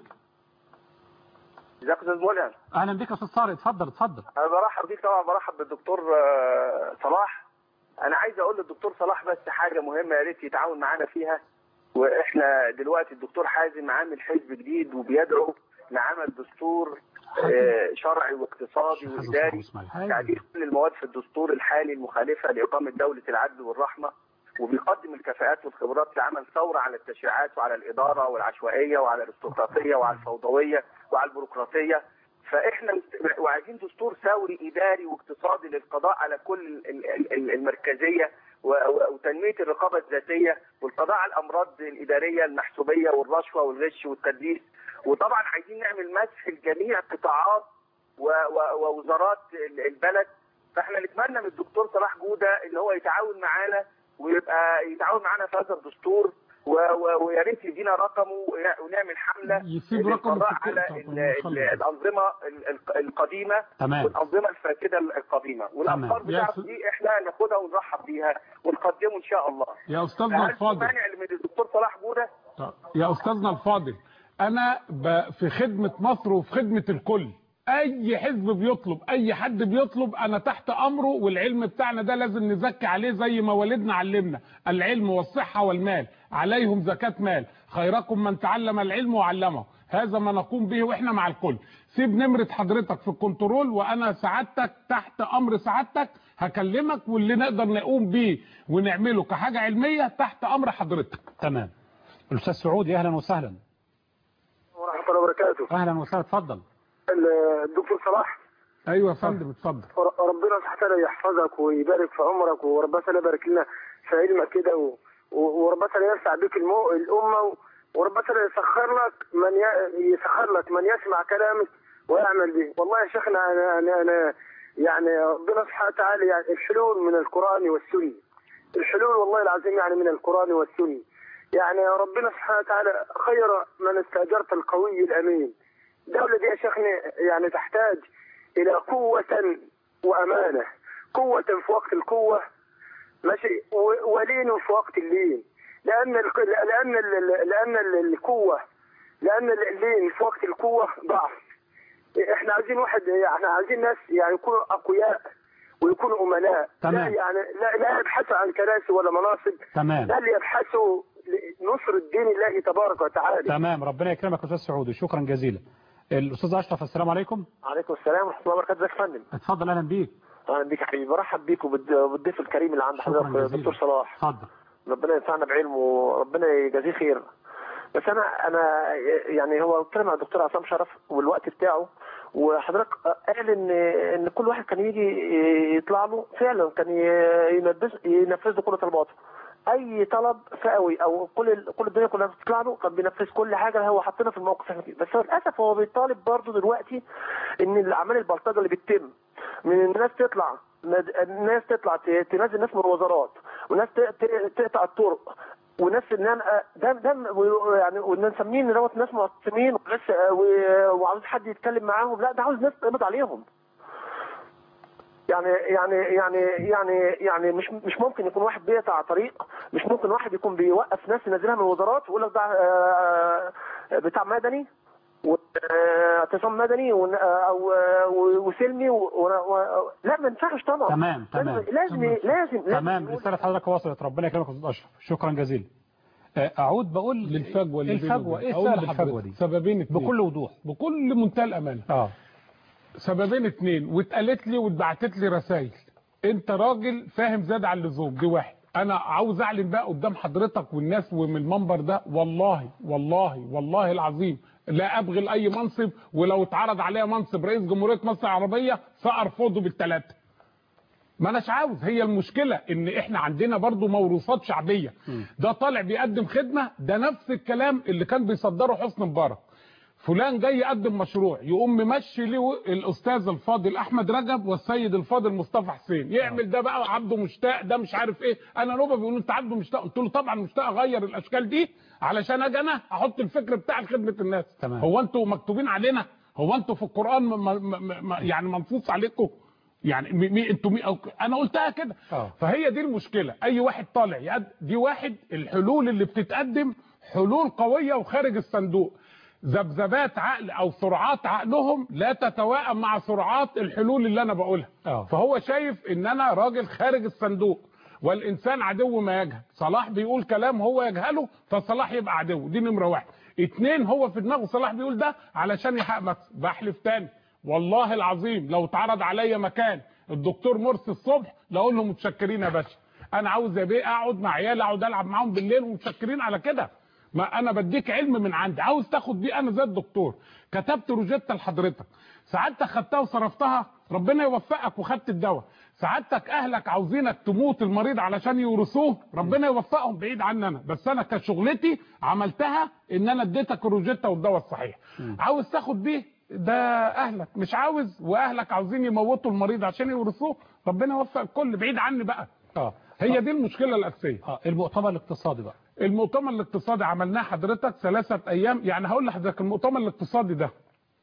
ازيك يا استاذ ملهم اهلا بيك يا استاذ طارق اتفضل اتفضل انا برحب بيك طبعا برحب بالدكتور آه، صلاح انا عايز اقول للدكتور صلاح بس حاجة مهمة يا ريت يتعاون معانا فيها واحنا دلوقتي الدكتور حازم عامل حزب جديد وبيدعو لعمل دستور آه، شرعي واقتصادي حازم واداري صلاح اسماعيل. تعديل كل المواد في الدستور الحالي المخالفة لإقامة دولة العدل والرحمة وبيقدم الكفاءات والخبرات لعمل ثورة على التشريعات وعلى الإدارة والعشوائية وعلى الارستقراطية وعلى الفوضوية وعلى البيروقراطية فإحنا مست- وعايزين دستور ثوري إداري واقتصادي للقضاء على كل ال- ال- ال- المركزية و- و- وتنمية الرقابة الذاتية والقضاء على الأمراض الإدارية المحسوبية والرشوة والغش والتدليس وطبعا عايزين نعمل مسح لجميع قطاعات و- و- ووزارات ال- البلد فاحنا نتمنى من الدكتور صلاح جوده ان هو يتعاون معانا ويبقى يتعاون معانا في هذا الدستور و- و- ويا ريت يدينا رقمه ويع- ونعمل حمله يسيب رقمه للقضاء في على التيك توك ال- ال- ونخلص. الانظمه ال- ال- القديمه تمام. والانظمه الفاسده القديمه والافكار يا بتاعته أستاذ- دي احنا ناخدها ونرحب بيها ونقدمه ان شاء الله يا استاذنا هل في الفاضل مانع من الدكتور صلاح جوده طيب، يا استاذنا الفاضل انا ب- في خدمه مصر وفي خدمه الكل اي حزب بيطلب اي حد بيطلب انا تحت امره والعلم بتاعنا ده لازم نزكي عليه زي ما والدنا علمنا العلم والصحه والمال عليهم زكاه مال خيركم من تعلم العلم وعلمه هذا ما نقوم به واحنا مع الكل سيب نمره حضرتك في الكنترول وانا سعادتك تحت امر سعادتك هكلمك واللي نقدر نقوم بيه ونعمله كحاجه علميه تحت امر حضرتك تمام الاستاذ سعودي اهلا وسهلا ورحمة الله وبركاته اهلا وسهلا اتفضل الدكتور صلاح ايوه يا فندم اتفضل ور- ربنا سبحانه وتعالى يحفظك ويبارك في عمرك وربنا تعالى يبارك لنا في علمك كده و- و- وربنا تعالى يرفع بك المو... الأمة و- وربنا تعالى يسخر لك من ي... يسخر لك من يسمع كلامك ويعمل به والله يا شيخنا أنا أنا, أنا يعني ربنا سبحانه وتعالى يعني الحلول من القرآن والسنة الحلول والله العظيم يعني من القرآن والسنة يعني ربنا سبحانه وتعالى خير من استأجرت القوي الأمين الدولة دي يا شيخنا يعني تحتاج إلى قوة وأمانة قوة في وقت القوة ماشي و- ولين في وقت اللين لأن الق- لأن ال- لأن ال- القوة لأن اللين في وقت القوة ضعف احنا عايزين واحد يعني عايزين ناس يعني يكونوا أقوياء ويكونوا أمناء تمام. لا يعني لا, لا يبحثوا عن كراسي ولا مناصب تمام. بل يبحثوا لنصر الدين الله تبارك وتعالى تمام ربنا يكرمك يا استاذ سعودي شكرا جزيلا الاستاذ اشرف السلام عليكم عليكم السلام ورحمه الله وبركاته ازيك يا فندم اتفضل اهلا بيك اهلا بيك يا حبيبي برحب بيك وبالد- وبالضيف الكريم اللي عند شكرا حضرتك جزيلا دكتور صلاح اتفضل ربنا ينفعنا بعلمه وربنا يجازيه خير بس انا انا يعني هو اتكلم مع الدكتور عصام شرف والوقت بتاعه وحضرتك قال ان ان كل واحد كان يجي يطلع له فعلا كان ينفذ ينفذ له كل طلباته اي طلب فئوي او كل كل الدنيا كلها بتطلع له كان بينفذ كل حاجه هو حاطينها في الموقف احنا فيه بس هو للاسف هو بيطالب برضه دلوقتي ان الاعمال البلطجه اللي بتتم من الناس تطلع الناس تطلع ت- تنزل ناس من الوزارات وناس ت- ت- تقطع الطرق وناس ان انا ده ده و- يعني وان نسميه ان دوت ناس معتصمين وناس و- وعاوز حد يتكلم معاهم لا ده عاوز ناس تقبض عليهم يعني يعني يعني يعني يعني مش مش ممكن يكون واحد بيقطع طريق مش ممكن واحد يكون بيوقف ناس ينزلها من الوزارات ويقول لك ده آه، بتاع مدني واعتصام مدني ون- او و- وسلمي و... و... و... لا ما ينفعش طبعا تمام، تمام. لازم لازم لازم, لازم تمام نقول- رساله حضرتك وصلت ربنا يكرمك يا استاذ اشرف شكرا جزيلا آه، اعود بقول للفجوه اللي بينه الفجوه وبين- ايه أقول سبب لحضرتك الفجوه دي سببين اتنين بكل وضوح بكل منتهى الامانه اه سببين اتنين واتقالت لي واتبعتت لي رسائل انت راجل فاهم زاد عن اللزوم دي واحد انا عاوز اعلن بقى قدام حضرتك والناس ومن المنبر ده والله والله والله العظيم لا ابغي لاي منصب ولو اتعرض عليا منصب رئيس جمهوريه مصر العربيه سارفضه بالثلاثه ما اناش عاوز هي المشكله ان احنا عندنا برضو موروثات شعبيه ده طالع بيقدم خدمه ده نفس الكلام اللي كان بيصدره حسني مبارك فلان جاي يقدم مشروع يقوم ممشي له الاستاذ الفاضل احمد رجب والسيد الفاضل مصطفى حسين يعمل ده بقى عبده مشتاق ده مش عارف ايه انا نوبه بيقولوا انت عبده مشتاق قلت له طبعا مشتاق اغير الاشكال دي علشان اجي انا احط الفكر بتاع خدمه الناس تمام. هو انتوا مكتوبين علينا هو انتوا في القران م م م م يعني منصوص عليكم يعني مي مي انتوا مي أو انا قلتها كده آه. فهي دي المشكله اي واحد طالع يقد دي واحد الحلول اللي بتتقدم حلول قويه وخارج الصندوق ذبذبات عقل او سرعات عقلهم لا تتوائم مع سرعات الحلول اللي انا بقولها آه. فهو شايف ان انا راجل خارج الصندوق والانسان عدو ما يجهل صلاح بيقول كلام هو يجهله فصلاح يبقى عدو دي نمره واحد اتنين هو في دماغه صلاح بيقول ده علشان يحقق مكسب بحلف تاني والله العظيم لو اتعرض عليا مكان الدكتور مرسي الصبح لاقول له متشكرين يا باشا انا عاوز يا بيه اقعد مع عيالي اقعد العب معاهم بالليل ومتشكرين على كده ما انا بديك علم من عندي عاوز تاخد بيه انا زي الدكتور كتبت روجيتا لحضرتك سعادتك خدتها وصرفتها ربنا يوفقك وخدت الدواء سعادتك اهلك عاوزينك تموت المريض علشان يورثوه ربنا يوفقهم بعيد عني انا بس انا كشغلتي عملتها ان انا اديتك الروجيتا والدواء الصحيح عاوز تاخد بيه ده اهلك مش عاوز واهلك عاوزين يموتوا المريض عشان يورثوه ربنا يوفق الكل بعيد عني بقى اه هي دي المشكله الاساسيه اه المؤتمر الاقتصادي بقى المؤتمر الاقتصادي عملناه حضرتك ثلاثة ايام يعني هقول لحضرتك المؤتمر الاقتصادي ده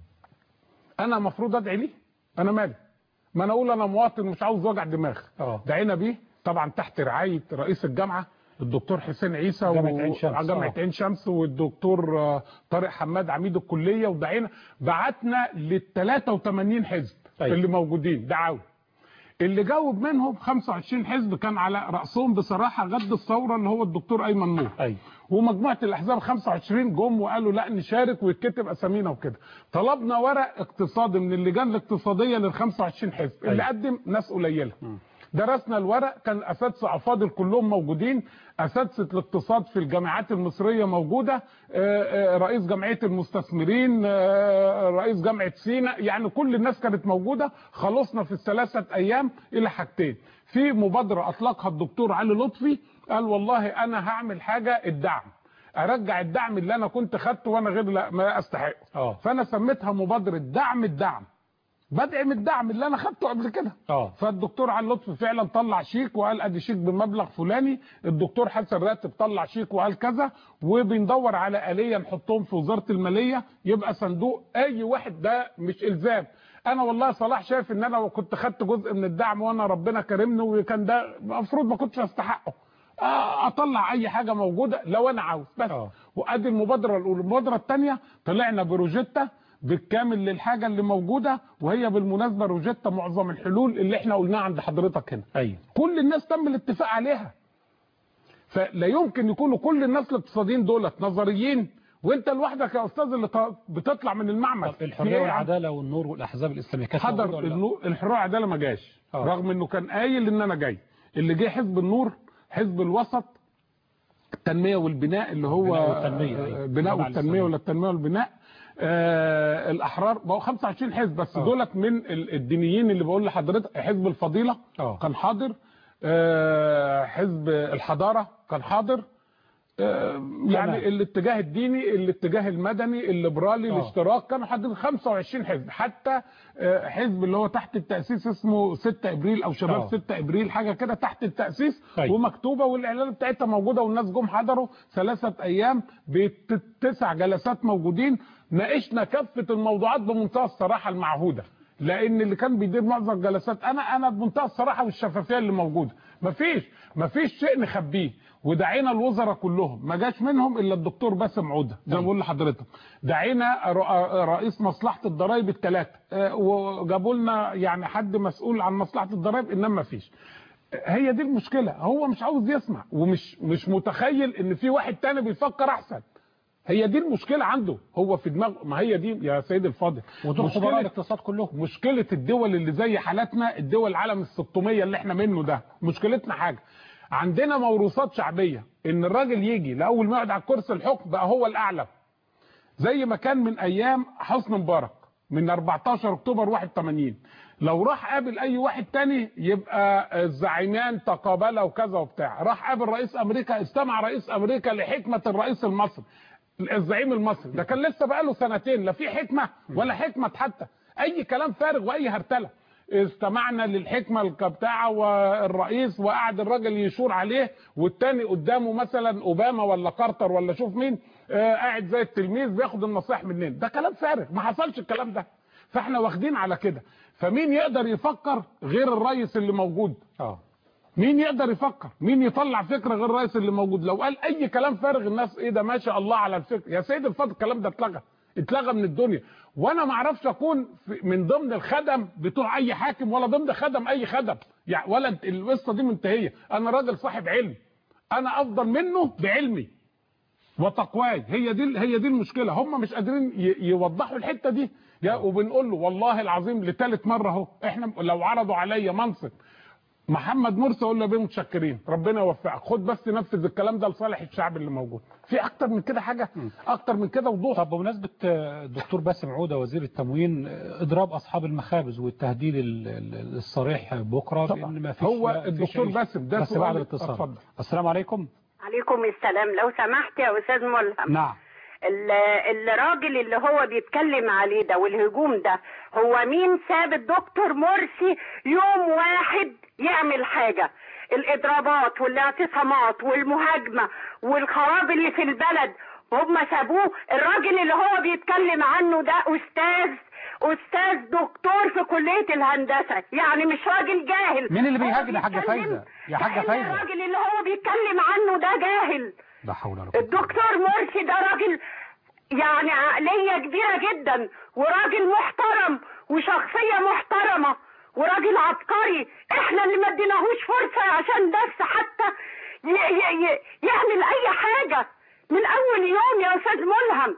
انا المفروض ادعي ليه انا مالي ما انا اقول انا مواطن مش عاوز وجع دماغ اه دعينا بيه طبعا تحت رعايه رئيس الجامعه الدكتور حسين عيسى جامعة عين شمس، جامعه آه. عين شمس والدكتور آه، طارق حماد عميد الكليه ودعينا بعتنا لل 83 حزب أيوة. اللي موجودين دعاوي اللي جاوب منهم 25 حزب كان على راسهم بصراحه غد الثوره اللي هو الدكتور ايمن نور ايوه ومجموعه الاحزاب 25 جم وقالوا لا نشارك ويتكتب اسامينا وكده طلبنا ورق اقتصادي من اللجان الاقتصاديه لل 25 حزب اللي أيوة. قدم ناس قليله درسنا الورق كان اساتذه افاضل كلهم موجودين اساتذه الاقتصاد في الجامعات المصريه موجوده آه، آه، رئيس جمعيه المستثمرين آه، رئيس جامعه سينا يعني كل الناس كانت موجوده خلصنا في الثلاثه ايام الى حاجتين في مبادره اطلقها الدكتور علي لطفي قال والله انا هعمل حاجه الدعم ارجع الدعم اللي انا كنت خدته وانا غير لا ما استحقه اه فانا سميتها مبادره دعم الدعم بدعم الدعم اللي انا خدته قبل كده اه فالدكتور علي لطفي فعلا طلع شيك وقال ادي شيك بمبلغ فلاني الدكتور حسن راتب طلع شيك وقال كذا وبندور على آلية نحطهم في وزارة المالية يبقى صندوق اي واحد ده مش الزام انا والله صلاح شايف ان انا كنت خدت جزء من الدعم وانا ربنا كرمني وكان ده المفروض ما كنتش استحقه آه، اطلع اي حاجه موجوده لو انا عاوز بس آه. وادي المبادره الاولى المبادره الثانيه طلعنا بروجيتا بالكامل للحاجه اللي موجوده وهي بالمناسبه روجيتا معظم الحلول اللي احنا قلناها عند حضرتك هنا ايوه كل الناس تم الاتفاق عليها فلا يمكن يكونوا كل الناس الاقتصاديين دولت نظريين وانت لوحدك يا استاذ اللي ط- بتطلع من المعمل طب في الحريه إيه يا عم؟ والعداله والنور والاحزاب الاسلاميه كانت موجودة حضر ولا لا؟ النور الحريه والعداله ما جاش آه. رغم انه كان قايل ان انا جاي اللي جه حزب النور حزب الوسط التنميه والبناء اللي هو البناء والتنمية، أيوة. آه، بناء الجماعة والتنميه الإسلامية. ولا التنميه والبناء آه الاحرار بقوا 25 حزب بس آه. دولت من ال- الدينيين اللي بقول لحضرتك حزب الفضيله آه. كان حاضر آه حزب الحضاره كان حاضر آه، يعني تمام. الاتجاه الديني الاتجاه المدني الليبرالي آه. الاشتراك كانوا حاطين 25 حزب حتى آه، حزب اللي هو تحت التاسيس اسمه 6 ابريل او شباب آه. 6 ابريل حاجه كده تحت التاسيس أيوة. ومكتوبه والاعلان بتاعتها موجوده والناس جم حضروا ثلاثه ايام بتسع جلسات موجودين ناقشنا كافه الموضوعات بمنتهى الصراحه المعهوده لان اللي كان بيدير معظم الجلسات انا انا بمنتهى الصراحه والشفافيه اللي موجوده مفيش مفيش شيء نخبيه ودعينا الوزراء كلهم ما جاش منهم الا الدكتور باسم عوده زي ما بقول لحضرتك دعينا ر- رئيس مصلحه الضرائب الثلاثه وجابوا لنا يعني حد مسؤول عن مصلحه الضرائب انما ما فيش هي دي المشكله هو مش عاوز يسمع ومش مش متخيل ان في واحد تاني بيفكر احسن هي دي المشكله عنده هو في دماغه ما هي دي يا سيد الفاضل ودول خبراء مشكله الاقتصاد كلهم مشكله الدول اللي زي حالتنا الدول العالم ال 600 اللي احنا منه ده مشكلتنا حاجه عندنا موروثات شعبيه ان الراجل يجي لاول ما يقعد على كرسي الحكم بقى هو الاعلى زي ما كان من ايام حسني مبارك من 14 اكتوبر 81 لو راح قابل اي واحد تاني يبقى الزعيمان تقابلا وكذا وبتاع راح قابل رئيس امريكا استمع رئيس امريكا لحكمه الرئيس المصري الزعيم المصري ده كان لسه بقاله سنتين لا في حكمه ولا حكمه حتى اي كلام فارغ واي هرتله استمعنا للحكمه البتاعه والرئيس وقعد الراجل يشور عليه والتاني قدامه مثلا اوباما ولا كارتر ولا شوف مين آه قاعد زي التلميذ بياخد النصائح منين ده كلام فارغ ما حصلش الكلام ده فاحنا واخدين على كده فمين يقدر يفكر غير الرئيس اللي موجود اه مين يقدر يفكر مين يطلع فكره غير الرئيس اللي موجود لو قال اي كلام فارغ الناس ايه ده ما شاء الله على الفكر يا سيد الفاضل الكلام ده اتلغى اتلغى من الدنيا وانا ما اعرفش اكون في- من ضمن الخدم بتوع اي حاكم ولا ضمن خدم اي خدم يعني ولا انت- القصه دي منتهيه انا راجل صاحب علم انا افضل منه بعلمي وتقواي هي دي هي دي المشكله هم مش قادرين ي- يوضحوا الحته دي يا وبنقول له والله العظيم لثالث مره اهو احنا لو عرضوا عليا منصب محمد مرسي اقول له يا بيه متشكرين ربنا يوفقك خد بس نفذ الكلام ده لصالح الشعب اللي موجود في اكتر من كده حاجه اكتر من كده وضوح طب بمناسبة آه، الدكتور باسم عودة وزير التموين آه، إضراب أصحاب المخابز والتهديد ال- ال- الصريح بكرة طبعا. بأن ما فيش هو ما فيش الدكتور عيش. باسم ده بس سؤال- بعد الاتصال اتفضل. السلام عليكم عليكم السلام لو سمحت يا استاذ ملهم نعم ال- الراجل اللي هو بيتكلم عليه ده والهجوم ده هو مين ساب الدكتور مرسي يوم واحد يعمل حاجة الاضرابات والاعتصامات والمهاجمه والخراب اللي في البلد هم سابوه الراجل اللي هو بيتكلم عنه ده استاذ استاذ دكتور في كليه الهندسه يعني مش راجل جاهل مين اللي هو بيهاجم يا حاجة بيتكلم فايزة؟ يا حاجة كأن فايزة. الراجل اللي هو بيتكلم عنه ده جاهل لا حول ولا قوة الدكتور مرسي ده راجل يعني عقلية كبيرة جدا وراجل محترم وشخصية محترمة وراجل عبقري احنا اللي ما اديناهوش فرصة عشان بس حتى ي ي ي يعمل اي حاجة من اول يوم يا استاذ ملهم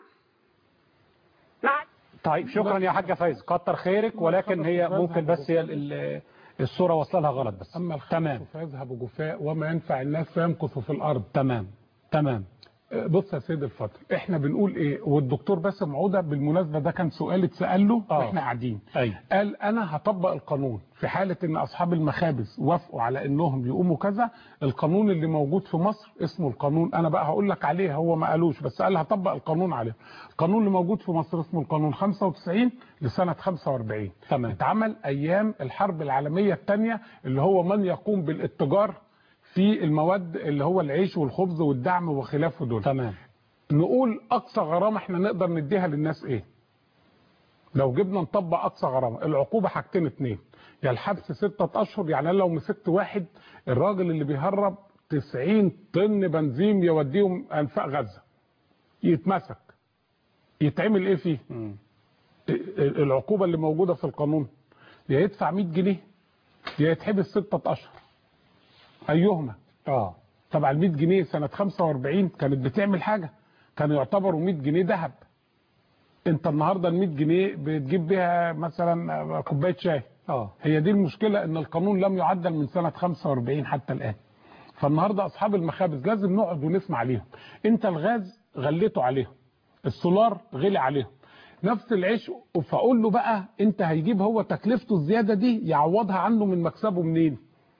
مع طيب شكرا يا حاجة فايز كتر خيرك ولكن هي ممكن بس هي ال- ال- الصورة واصله لها غلط بس اما تمام الخبث فيذهب جفاء وما ينفع الناس فيمكث في الارض تمام تمام بص يا سيد الفاضل احنا بنقول ايه والدكتور باسم عوده بالمناسبه ده كان سؤال اتسال له آه. واحنا قاعدين أيوة. قال انا هطبق القانون في حاله ان اصحاب المخابز وافقوا على انهم يقوموا كذا القانون اللي موجود في مصر اسمه القانون انا بقى هقول لك عليه هو ما قالوش بس قال هطبق القانون عليه القانون اللي موجود في مصر اسمه القانون 95 لسنه 45 تمام. اتعمل ايام الحرب العالميه الثانيه اللي هو من يقوم بالاتجار في المواد اللي هو العيش والخبز والدعم وخلافه دول تمام نقول اقصى غرامه احنا نقدر نديها للناس ايه لو جبنا نطبق اقصى غرامه العقوبه حاجتين اتنين يا الحبس ستة اشهر يعني انا لو مسكت واحد الراجل اللي بيهرب 90 طن بنزين يوديهم انفاق غزه يتمسك يتعمل ايه فيه مم. العقوبه اللي موجوده في القانون يا يدفع 100 جنيه يا يتحبس ستة اشهر ايهما اه طبعا 100 جنيه سنة 45 كانت بتعمل حاجة كانوا يعتبروا 100 جنيه ذهب انت النهاردة ال 100 جنيه بتجيب بيها مثلا كوباية شاي اه هي دي المشكلة ان القانون لم يعدل من سنة 45 حتى الآن فالنهاردة أصحاب المخابز لازم نقعد ونسمع عليهم انت الغاز غليته عليهم السولار غلي عليهم نفس العيش فاقول له بقى انت هيجيب هو تكلفته الزيادة دي يعوضها عنه من مكسبه منين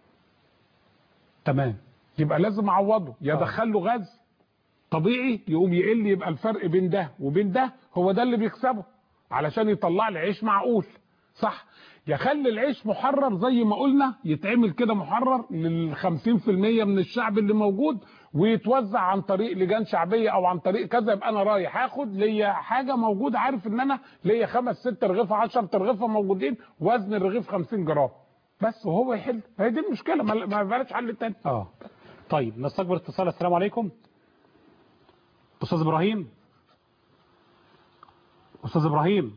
تمام يبقى لازم اعوضه يا ادخل له غاز طبيعي يقوم يقل يبقى الفرق بين ده وبين ده هو ده اللي بيكسبه علشان يطلع لي عيش معقول صح يخلي العيش محرر زي ما قلنا يتعمل كده محرر لل 50% من الشعب اللي موجود ويتوزع عن طريق لجان شعبيه او عن طريق كذا يبقى انا رايح هاخد ليا حاجه موجوده عارف ان انا ليا خمس ست رغيفه 10 رغيفه موجودين وزن الرغيف 50 جرام بس وهو يحل هي دي المشكله ما ما بلاش حل تاني اه طيب نستقبل اتصال السلام عليكم استاذ ابراهيم استاذ ابراهيم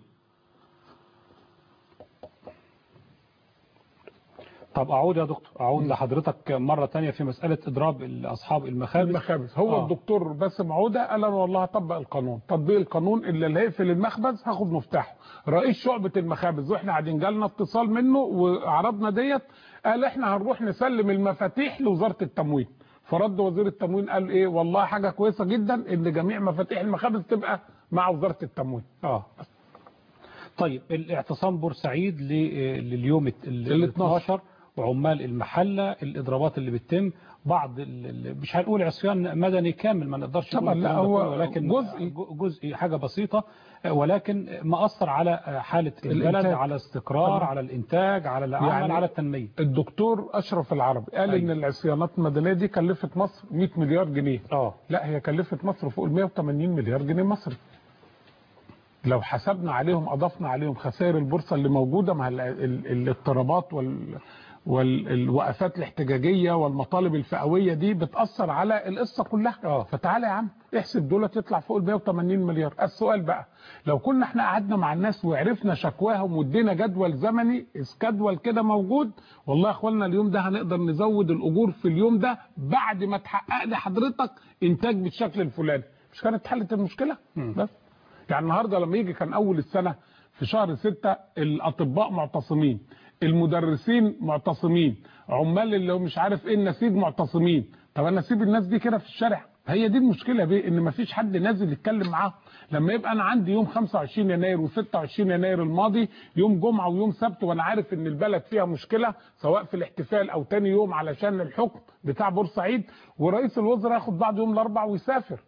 طب اعود يا دكتور اعود لحضرتك مره تانية في مساله اضراب اصحاب المخابز المخابز هو آه. آه. الدكتور باسم عوده قال انا والله هطبق القانون تطبيق القانون اللي اللي هيقفل المخبز هاخد مفتاحه رئيس شعبه المخابز واحنا قاعدين جالنا اتصال منه وعرضنا ديت قال احنا هنروح نسلم المفاتيح لوزاره التموين فرد وزير التموين قال ايه والله حاجه كويسه جدا ان جميع مفاتيح المخابز تبقى مع وزاره التموين اه طيب الاعتصام بورسعيد ل- لليوم ال- ال ال 12 وعمال المحله الاضرابات اللي بتتم بعض ال- ال- مش هنقول عصيان مدني كامل ما نقدرش نقول طبعا لا، الكلام ده هو كله، ولكن جزء. ج- جزء حاجه بسيطه ولكن مأثر على حاله البلد الإنتاج. على استقرار طبعا. على الانتاج على العمل يعني على التنميه الدكتور اشرف العربي قال أيوة. ان العصيانات المدنيه دي كلفت مصر 100 مليار جنيه اه لا هي كلفت مصر فوق ال 180 مليار جنيه مصري لو حسبنا عليهم اضفنا عليهم خسائر البورصه اللي موجوده مع ال- ال- الاضطرابات وال والوقفات الاحتجاجيه والمطالب الفئويه دي بتاثر على القصه كلها آه. فتعالى يا عم احسب دولت يطلع فوق ال 180 مليار السؤال بقى لو كنا احنا قعدنا مع الناس وعرفنا شكواهم وادينا جدول زمني جدول كده موجود والله يا اخوانا اليوم ده هنقدر نزود الاجور في اليوم ده بعد ما تحقق لي حضرتك انتاج بالشكل الفلاني مش كانت حلت المشكله بس يعني النهارده لما يجي كان اول السنه في شهر ستة الاطباء معتصمين المدرسين معتصمين عمال اللي هو مش عارف ايه النسيج معتصمين طب انا اسيب الناس دي كده في الشارع هي دي المشكله بيه ان مفيش حد نازل يتكلم معاهم لما يبقى انا عندي يوم 25 يناير و26 يناير الماضي يوم جمعه ويوم سبت وانا عارف ان البلد فيها مشكله سواء في الاحتفال او تاني يوم علشان الحكم بتاع بورسعيد ورئيس الوزراء ياخد بعض يوم الاربع ويسافر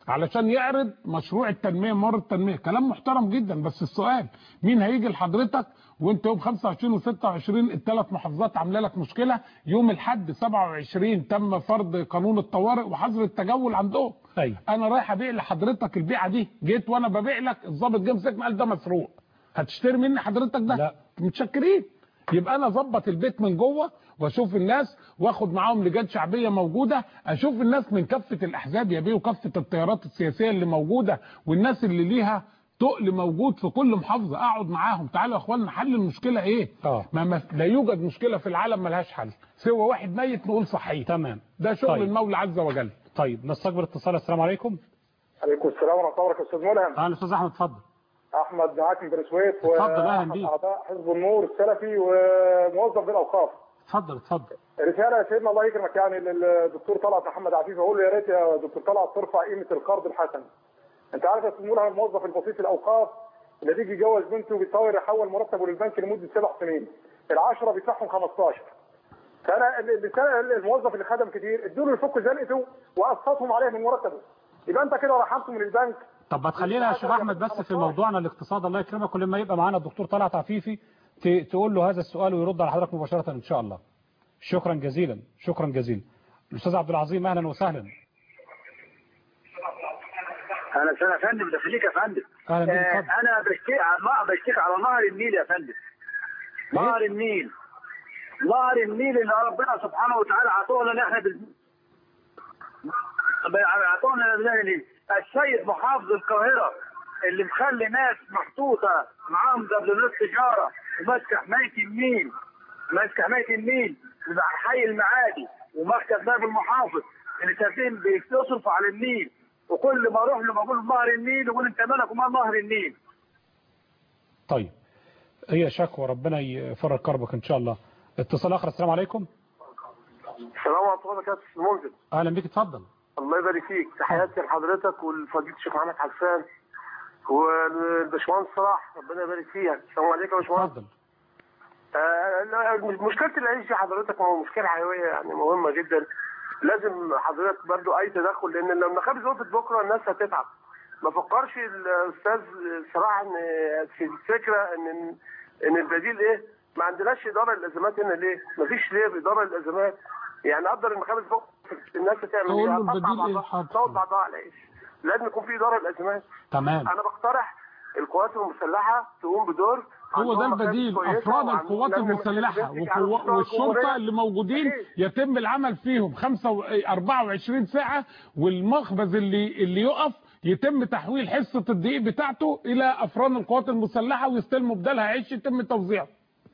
علشان يعرض مشروع التنميه ممر التنميه كلام محترم جدا بس السؤال مين هيجي لحضرتك وانت يوم 25 و26 الثلاث محافظات عامله لك مشكله يوم الاحد 27 تم فرض قانون الطوارئ وحظر التجول عندهم أيوة. انا رايح ابيع لحضرتك البيعه دي جيت وانا ببيع لك الضابط جه مسكني قال ده مسروق هتشتري مني حضرتك ده لا. متشكرين يبقى انا اظبط البيت من جوه واشوف الناس واخد معاهم لجان شعبيه موجوده اشوف الناس من كافه الاحزاب يا بيه وكافه التيارات السياسيه اللي موجوده والناس اللي ليها تقل موجود في كل محافظه اقعد معاهم تعالوا يا اخوانا حل المشكله ايه آه. ما ما لا يوجد مشكله في العالم ملهاش حل سوى واحد ميت نقول صحيح تمام ده شغل طيب. المولى عز وجل طيب نستقبل اتصال السلام عليكم عليكم السلام ورحمه الله وبركاته استاذ ملهم اهلا استاذ احمد اتفضل احمد معاك من بني سويف اتفضل، أهلا وأحد بيك. اعضاء حزب النور السلفي وموظف بالاوقاف اتفضل اتفضل رساله يا سيدنا الله يكرمك يعني للدكتور طلعت محمد عفيف اقول له يا ريت يا دكتور طلعت ترفع قيمه القرض الحسن انت عارف يا استاذ ملهم الموظف البسيط في الاوقاف اللي بيجي يجوز بنته بيتصور يحول مرتبه للبنك لمده سبع سنين العشره بيدفعهم 15 فانا ال- ال- الموظف اللي خدم كتير ادوا له يفك زنقته وقسطهم عليه من مرتبه يبقى انت كده رحمته من البنك طب ما تخلينا يا شيخ احمد بس في موضوعنا الاقتصاد الله يكرمك ولما يبقى معانا الدكتور طلعت عفيفي ت- تقول له هذا السؤال ويرد على حضرتك مباشره ان شاء الله شكرا جزيلا شكرا جزيلا الاستاذ عبد العظيم اهلا وسهلا انا سنة يا فندم ده خليك يا فندم أهلا بيك، آه، اتفضل. انا بشتكي على بشتكي على نهر النيل يا فندم نهر النيل نهر النيل اللي ربنا سبحانه وتعالى عطونا ان احنا بال... عطونا بالله النيل السيد محافظ القاهره اللي مخلي ناس محطوطه معاهم دبلومات تجاره وماسكه حمايه النيل ماسكه حمايه النيل حي المعادي ومركز نائب المحافظ اللي شايفين بيصرفوا على النيل وكل ما اروح له بقول نهر النيل يقول انت مالك ومال نهر النيل طيب هي شكوى ربنا يفرج كربك ان شاء الله اتصال اخر السلام عليكم السلام عليكم ورحمه الله وبركاته استاذ منزل اهلا بيك اتفضل الله يبارك فيك تحياتي لحضرتك والفضيله الشيخ محمد حسان والباشمهندس صلاح ربنا يبارك فيها السلام عليكم يا باشمهندس اتفضل آه لا، مشكله العيش دي حضرتك ما هو مشكله حيويه يعني مهمه جدا لازم حضرتك برضو اي تدخل لان لما خابز وقفت بكره الناس هتتعب ما فكرش الاستاذ صراحه ان في الفكره ان ان البديل ايه ما عندناش اداره للازمات هنا ليه؟ ما فيش ليه اداره للازمات يعني قدر ان خابز بكره الناس هتعمل تقول ايه؟ له هتقطع البديل ايه؟ بعضها حاضر. تقعد بعضها على العيش لازم يكون في اداره للازمات تمام انا بقترح القوات المسلحه تقوم بدور هو ده عندهم مخابز البديل كويسة افراد وعندهم القوات لجنة المسلحه مخابز على وقوا- مستوى والشرطه الجمهورية. اللي موجودين يتم العمل فيهم 5 و- 24 ساعه والمخبز اللي اللي يقف يتم تحويل حصه الدقيق بتاعته الى افراد القوات المسلحه ويستلموا بدالها عيش يتم توزيعه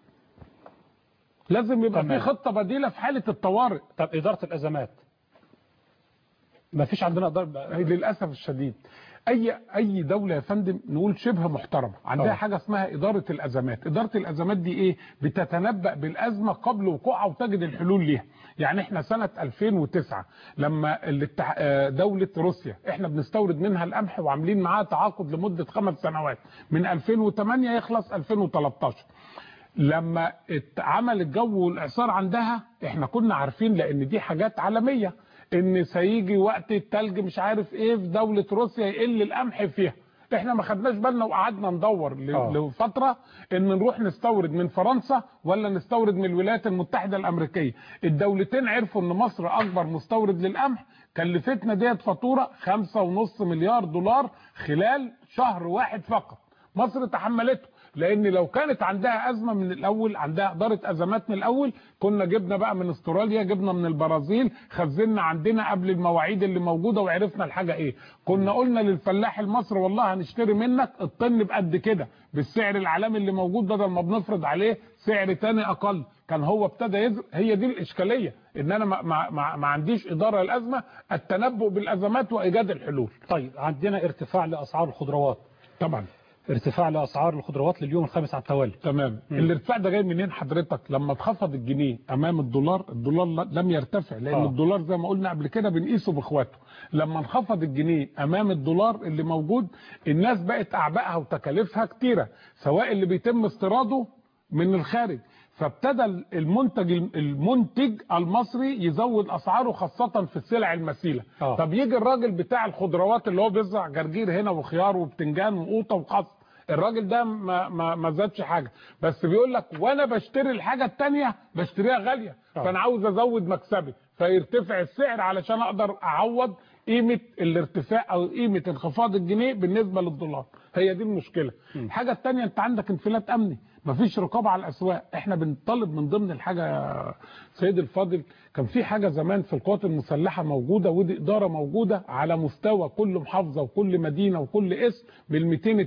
لازم يبقى في تمام. خطه بديله في حاله الطوارئ طب اداره الازمات ما فيش عندنا اداره هي للاسف الشديد اي اي دوله يا فندم نقول شبه محترمه عندها آه. حاجه اسمها اداره الازمات اداره الازمات دي ايه بتتنبأ بالازمه قبل وقوعها وتجد الحلول ليها يعني احنا سنه 2009 لما الاتح... آه، دوله روسيا احنا بنستورد منها القمح وعاملين معاها تعاقد لمده خمس سنوات من 2008 يخلص 2013 لما اتعمل الجو والاعصار عندها احنا كنا عارفين لان دي حاجات عالميه ان سيجي وقت التلج مش عارف ايه في دوله روسيا يقل القمح فيها احنا ما خدناش بالنا وقعدنا ندور ل- آه. لفتره ان نروح نستورد من فرنسا ولا نستورد من الولايات المتحده الامريكيه الدولتين عرفوا ان مصر اكبر مستورد للقمح كلفتنا ديت فاتوره خمسة ونص مليار دولار خلال شهر واحد فقط مصر تحملته لان لو كانت عندها ازمه من الاول عندها اداره ازمات من الاول كنا جبنا بقى من استراليا جبنا من البرازيل خزنا عندنا قبل المواعيد اللي موجوده وعرفنا الحاجه ايه كنا قلنا للفلاح المصري والله هنشتري منك الطن بقد كده بالسعر العالمي اللي موجود بدل ما بنفرض عليه سعر تاني اقل كان هو ابتدى يزرع هي دي الاشكاليه ان انا ما, ما, ما, ما عنديش اداره للازمه التنبؤ بالازمات وايجاد الحلول طيب عندنا ارتفاع لاسعار الخضروات طبعا ارتفاع لاسعار الخضروات لليوم الخامس على التوالي تمام مم. الارتفاع ده جاي منين حضرتك لما اتخفض الجنيه امام الدولار الدولار ل- لم يرتفع لان آه. آه. الدولار زي ما قلنا قبل كده بنقيسه باخواته لما انخفض الجنيه امام الدولار اللي موجود الناس بقت اعبائها وتكاليفها كتيره سواء اللي بيتم استيراده من الخارج فابتدى المنتج المنتج المصري يزود اسعاره خاصه في السلع المثيله آه. طب يجي الراجل بتاع الخضروات اللي هو بيزرع جرجير هنا وخيار وبتنجان وقوطه وخس الراجل ده ما ما ما زادش حاجه بس بيقول لك وانا بشتري الحاجه الثانيه بشتريها غاليه آه. فانا عاوز ازود مكسبي فيرتفع السعر علشان اقدر اعوض قيمه الارتفاع او قيمه انخفاض الجنيه بالنسبه للدولار هي دي المشكله الحاجه الثانيه انت عندك انفلات امني مفيش رقابه على الاسواق احنا بنطالب من ضمن الحاجه يا سيد الفاضل كان في حاجه زمان في القوات المسلحه موجوده ودي اداره موجوده على مستوى كل محافظه وكل مدينه وكل اسم بال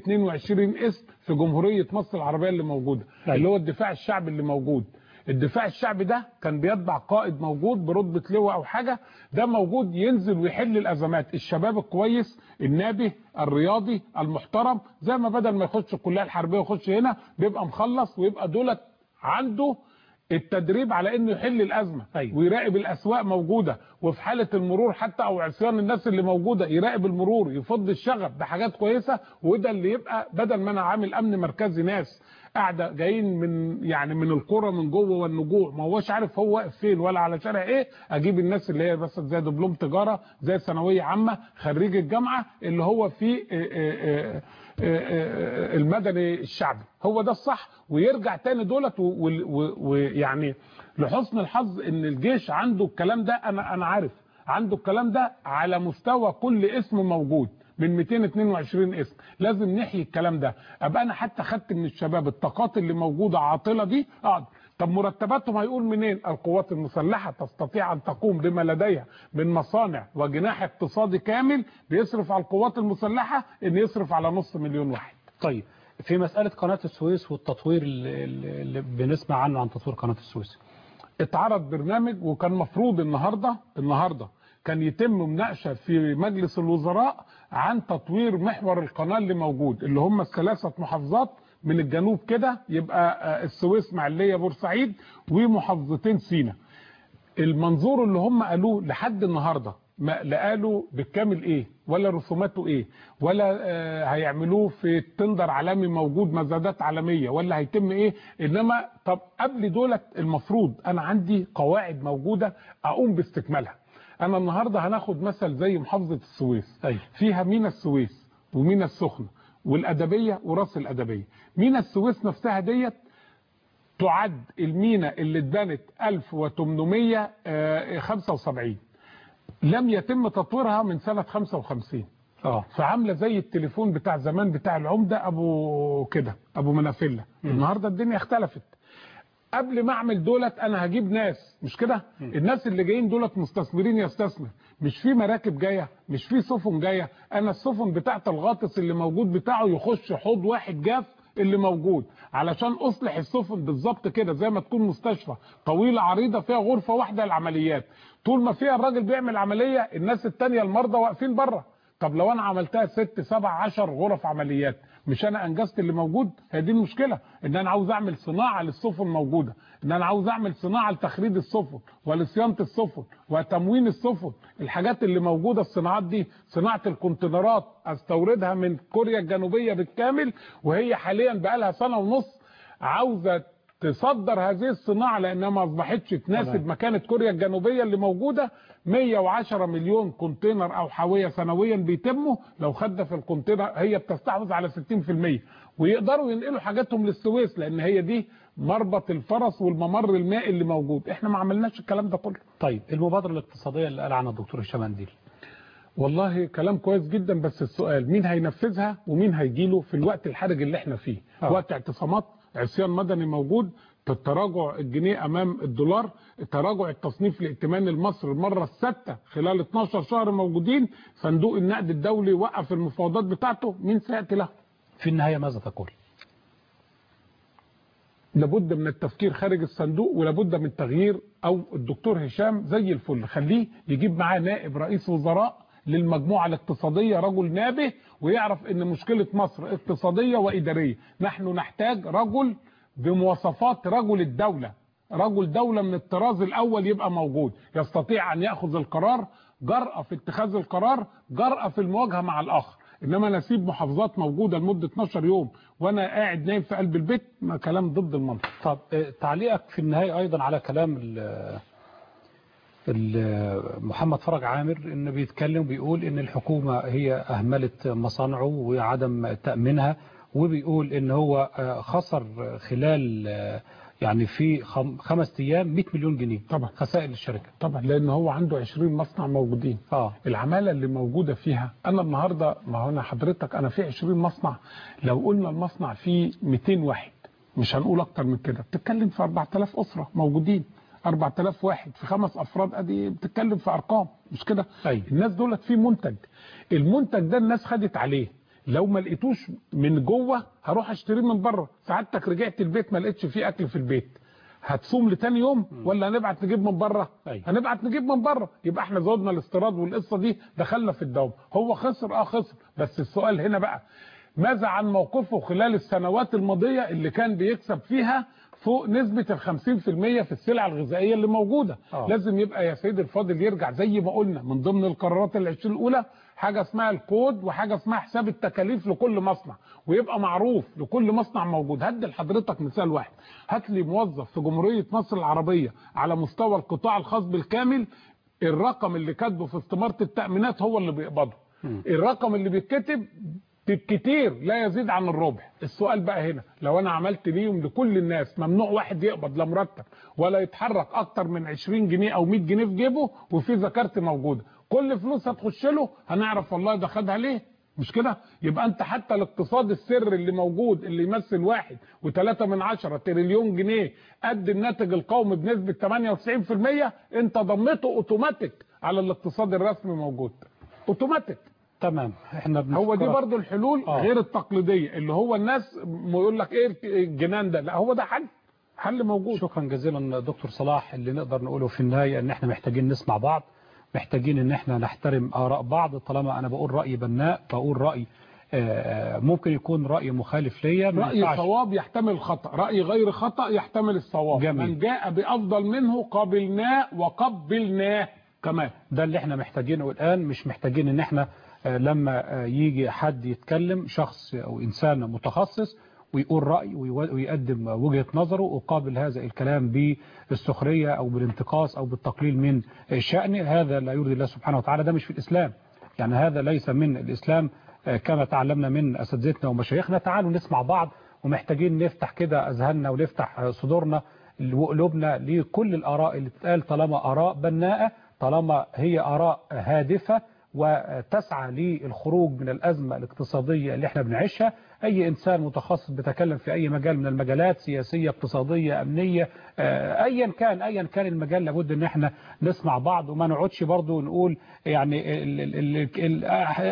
222 اسم في جمهوريه مصر العربيه اللي موجوده أيوة. اللي هو الدفاع الشعبي اللي موجود الدفاع الشعبي ده كان بيتبع قائد موجود برتبه لواء او حاجه ده موجود ينزل ويحل الازمات الشباب الكويس النابه الرياضي المحترم زي ما بدل ما يخش الكليه الحربيه ويخش هنا بيبقى مخلص ويبقى دولت عنده التدريب على انه يحل الازمه أيوة. ويراقب الاسواق موجوده وفي حاله المرور حتى او عصيان الناس اللي موجوده يراقب المرور يفض الشغب ده حاجات كويسه وده اللي يبقى بدل ما انا عامل امن مركزي ناس قاعده جايين من يعني من القرى من جوه والنجوع ما هوش عارف هو واقف فين ولا على شارع ايه اجيب الناس اللي هي بس زي دبلوم تجاره زي ثانويه عامه خريج الجامعه اللي هو في آه، آه، آه، آه، المدني الشعبي هو ده الصح ويرجع تاني دولت و- و- و- ويعني لحسن الحظ ان الجيش عنده الكلام ده انا انا عارف عنده الكلام ده على مستوى كل اسم موجود من 222 اسم لازم نحيي الكلام ده ابقى انا حتى خدت من الشباب الطاقات اللي موجوده عاطله دي اقعد طب مرتباتهم هيقول منين القوات المسلحه تستطيع ان تقوم بما لديها من مصانع وجناح اقتصادي كامل بيصرف على القوات المسلحه ان يصرف على نص مليون واحد طيب في مسألة قناة السويس والتطوير اللي, اللي بنسمع عنه عن تطوير قناة السويس اتعرض برنامج وكان مفروض النهارده النهارده كان يتم مناقشه في مجلس الوزراء عن تطوير محور القناه اللي موجود اللي هم الثلاثه محافظات من الجنوب كده يبقى آه، السويس معليه بورسعيد ومحافظتين سينا المنظور اللي هم قالوه لحد النهارده ما لا قالوا بالكامل ايه ولا رسوماته ايه ولا آه هيعملوه في تندر عالمي موجود مزادات عالميه ولا هيتم ايه انما طب قبل دولت المفروض انا عندي قواعد موجوده اقوم باستكمالها انا النهارده هناخد مثل زي محافظه السويس أيوة. فيها مينا السويس ومينا السخنه والادبيه وراس الادبيه مينا السويس نفسها ديت تعد المينا اللي اتبنت 1875 لم يتم تطويرها من سنة 55 اه فعاملة زي التليفون بتاع زمان بتاع العمدة ابو كده ابو منافلة النهاردة الدنيا اختلفت قبل ما اعمل دولت انا هجيب ناس مش كده الناس اللي جايين دولت مستثمرين يستثمر مش في مراكب جايه مش في سفن جايه انا السفن بتاعت الغاطس اللي موجود بتاعه يخش حوض واحد جاف اللي موجود علشان اصلح السفن بالظبط كده زي ما تكون مستشفى طويله عريضه فيها غرفه واحده للعمليات طول ما فيها الراجل بيعمل عمليه الناس التانية المرضى واقفين بره طب لو انا عملتها ست سبع عشر غرف عمليات مش انا انجزت اللي موجود هي دي المشكله ان انا عاوز اعمل صناعه للسفن موجوده ان انا عاوز اعمل صناعه لتخريج السفن ولصيانه السفن وتموين السفن الحاجات اللي موجوده الصناعات دي صناعه الكونتينرات استوردها من كوريا الجنوبيه بالكامل وهي حاليا بقى لها سنه ونص عاوزه تصدر هذه الصناعه لانها ما اصبحتش تناسب تمام. مكانه كوريا الجنوبيه اللي موجوده 110 مليون كونتينر او حاويه سنويا بيتموا لو خدنا في الكونتينر هي بتستحوذ على 60% ويقدروا ينقلوا حاجاتهم للسويس لان هي دي مربط الفرس والممر المائي اللي موجود احنا ما عملناش الكلام ده كله طيب المبادرة الاقتصادية اللي قال عنها الدكتور هشام انديل والله كلام كويس جدا بس السؤال مين هينفذها ومين هيجيله في الوقت الحرج اللي احنا فيه آه. وقت اعتصامات عصيان مدني موجود تراجع الجنيه امام الدولار تراجع التصنيف لائتمان المصري المره السادسه خلال 12 شهر موجودين صندوق النقد الدولي وقف المفاوضات بتاعته مين سياتي له في النهاية ماذا تقول لابد من التفكير خارج الصندوق ولابد من تغيير او الدكتور هشام زي الفل خليه يجيب معاه نائب رئيس وزراء للمجموعه الاقتصاديه رجل نابه ويعرف ان مشكله مصر اقتصاديه واداريه نحن نحتاج رجل بمواصفات رجل الدوله رجل دوله من الطراز الاول يبقى موجود يستطيع ان ياخذ القرار جرأة في اتخاذ القرار جرأة في المواجهه مع الاخر انما انا اسيب محافظات موجوده لمده 12 يوم وانا قاعد نايم في قلب البيت ما كلام ضد المنطق طب آه، تعليقك في النهاية أيضا على كلام ال- ال- محمد فرج عامر إنه بيتكلم بيقول إن الحكومة هي أهملت مصانعه وعدم تأمينها وبيقول إن هو آه، خسر خلال آه، يعني في خم- خمس أيام 100 مليون جنيه طبعا خسائر الشركة طبعا لان هو عنده 20 مصنع موجودين اه العماله اللي موجوده فيها انا النهارده ما هو انا حضرتك انا في 20 مصنع لو قلنا المصنع فيه 200 واحد مش هنقول اكتر من كده بتتكلم في 4000 اسره موجودين 4000 واحد في خمس افراد ادي بتتكلم في ارقام مش كده أيوة. الناس دولت في منتج المنتج ده الناس خدت عليه لو ما لقيتوش من جوه هروح اشتريه من بره سعادتك رجعت البيت ما لقيتش فيه اكل في البيت هتصوم لتاني يوم ولا هنبعت نجيب من بره أيوة. هنبعت نجيب من بره يبقى احنا زودنا الاستيراد والقصه دي دخلنا في الدوم هو خسر اه خسر بس السؤال هنا بقى ماذا عن موقفه خلال السنوات الماضيه اللي كان بيكسب فيها فوق نسبة ال 50% في السلع الغذائية اللي موجودة آه. لازم يبقى يا سيدي الفاضل يرجع زي ما قلنا من ضمن القرارات العشرين الأولى حاجة اسمها الكود وحاجة اسمها حساب التكاليف لكل مصنع ويبقى معروف لكل مصنع موجود هدي لحضرتك مثال واحد هات لي موظف في جمهورية مصر العربية على مستوى القطاع الخاص بالكامل الرقم اللي كاتبه في استمارة التأمينات هو اللي بيقبضه الرقم اللي بيتكتب بالكتير لا يزيد عن الربع السؤال بقى هنا لو انا عملت ليهم لكل الناس ممنوع واحد يقبض لا مرتب ولا يتحرك اكتر من 20 جنيه او 100 جنيه في جيبه وفي ذكرت موجوده كل فلوس هتخش له هنعرف والله ده خدها ليه مش كده يبقى انت حتى الاقتصاد السري اللي موجود اللي يمثل واحد وثلاثة من عشرة تريليون جنيه قد الناتج القومي بنسبة 98% انت ضمته اوتوماتيك على الاقتصاد الرسمي موجود اوتوماتيك تمام احنا هو دي بنشكرك. برضو الحلول آه. غير التقليديه اللي هو الناس م- يقول لك ايه الجنان ده لا هو ده حل حل موجود شكرا جزيلا دكتور صلاح اللي نقدر نقوله في النهاية ان احنا محتاجين نسمع بعض محتاجين ان احنا نحترم اراء بعض طالما انا بقول رأي بناء بقول رأي آه، ممكن يكون رأي مخالف ليا ما راي ينفعش- صواب يحتمل خطا راي غير خطا يحتمل الصواب جميل. من جاء بافضل منه قبلناه وقبلناه كمان ده اللي احنا محتاجينه الآن مش محتاجين ان احنا آه، لما آه، يجي حد يتكلم شخص او انسان متخصص ويقول رأي ويو- ويقدم وجهة نظره وقابل هذا الكلام بالسخرية او بالانتقاص او بالتقليل من شأنه هذا لا يرضي الله سبحانه وتعالى ده مش في الإسلام يعني هذا ليس من الإسلام آه، كما تعلمنا من أساتذتنا ومشايخنا تعالوا نسمع بعض ومحتاجين نفتح كده أذهاننا ونفتح آه، صدورنا وقلوبنا لكل الآراء اللي بتتقال طالما آراء بناءة طالما هي آراء هادفة وتسعى للخروج من الأزمة الاقتصادية اللي احنا بنعيشها أي إنسان متخصص بيتكلم في أي مجال من المجالات سياسية اقتصادية أمنية آه، أيا كان أيا كان المجال لابد إن احنا نسمع بعض وما نقعدش برضو نقول يعني ال ال ال ال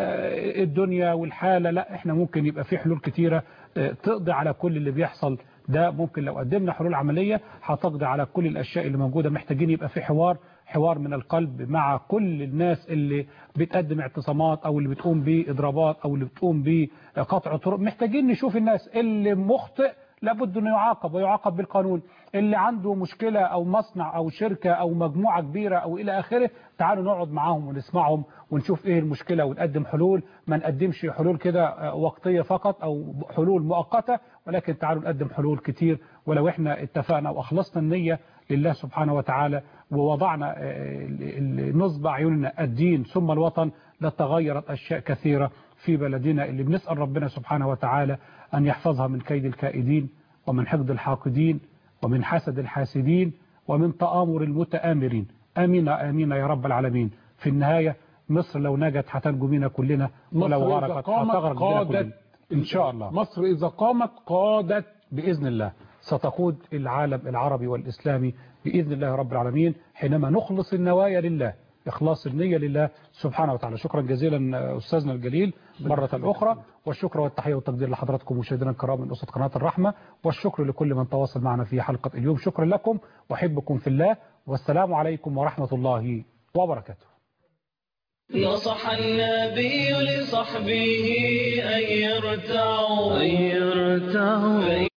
آه، الدنيا والحالة لا احنا ممكن يبقى في حلول كتيرة آه، تقضي على كل اللي بيحصل ده ممكن لو قدمنا حلول عملية هتقضي على كل الأشياء اللي موجودة محتاجين يبقى في حوار حوار من القلب مع كل الناس اللي بتقدم اعتصامات او اللي بتقوم بإضرابات او اللي بتقوم بقطع طرق محتاجين نشوف الناس اللي مخطئ لابد انه يعاقب ويعاقب بالقانون اللي عنده مشكلة او مصنع او شركة او مجموعة كبيرة او الى اخره تعالوا نقعد معاهم ونسمعهم ونشوف ايه المشكلة ونقدم حلول ما نقدمش حلول كده آه، وقتية فقط او حلول مؤقتة ولكن تعالوا نقدم حلول كتير ولو احنا اتفقنا واخلصنا النية لله سبحانه وتعالى ووضعنا آه، ال- ال- نصب عيوننا الدين ثم الوطن لتغيرت أشياء كثيرة في بلدنا اللي بنسأل ربنا سبحانه وتعالى أن يحفظها من كيد الكائدين ومن حقد الحاقدين ومن حسد الحاسدين ومن تآمر المتآمرين آمين آمين يا رب العالمين في النهاية مصر لو نجت هتنجو بينا كلنا ولو مصر إذا غرقت قامت هتغرق بينا قادت كلنا إن شاء الله مصر إذا قامت قادت بإذن الله ستقود العالم العربي والإسلامي بإذن الله رب العالمين حينما نخلص النوايا لله إخلاص النية لله سبحانه وتعالى شكرا جزيلا أستاذنا الجليل مرة أخرى والشكر والتحية والتقدير لحضراتكم مشاهدينا الكرام من أسرة قناة الرحمة والشكر لكل من تواصل معنا في حلقة اليوم شكرا لكم وأحبكم في الله والسلام عليكم ورحمة الله وبركاته نصح النبي لصحبه أن يرتعوا أن يرتعوا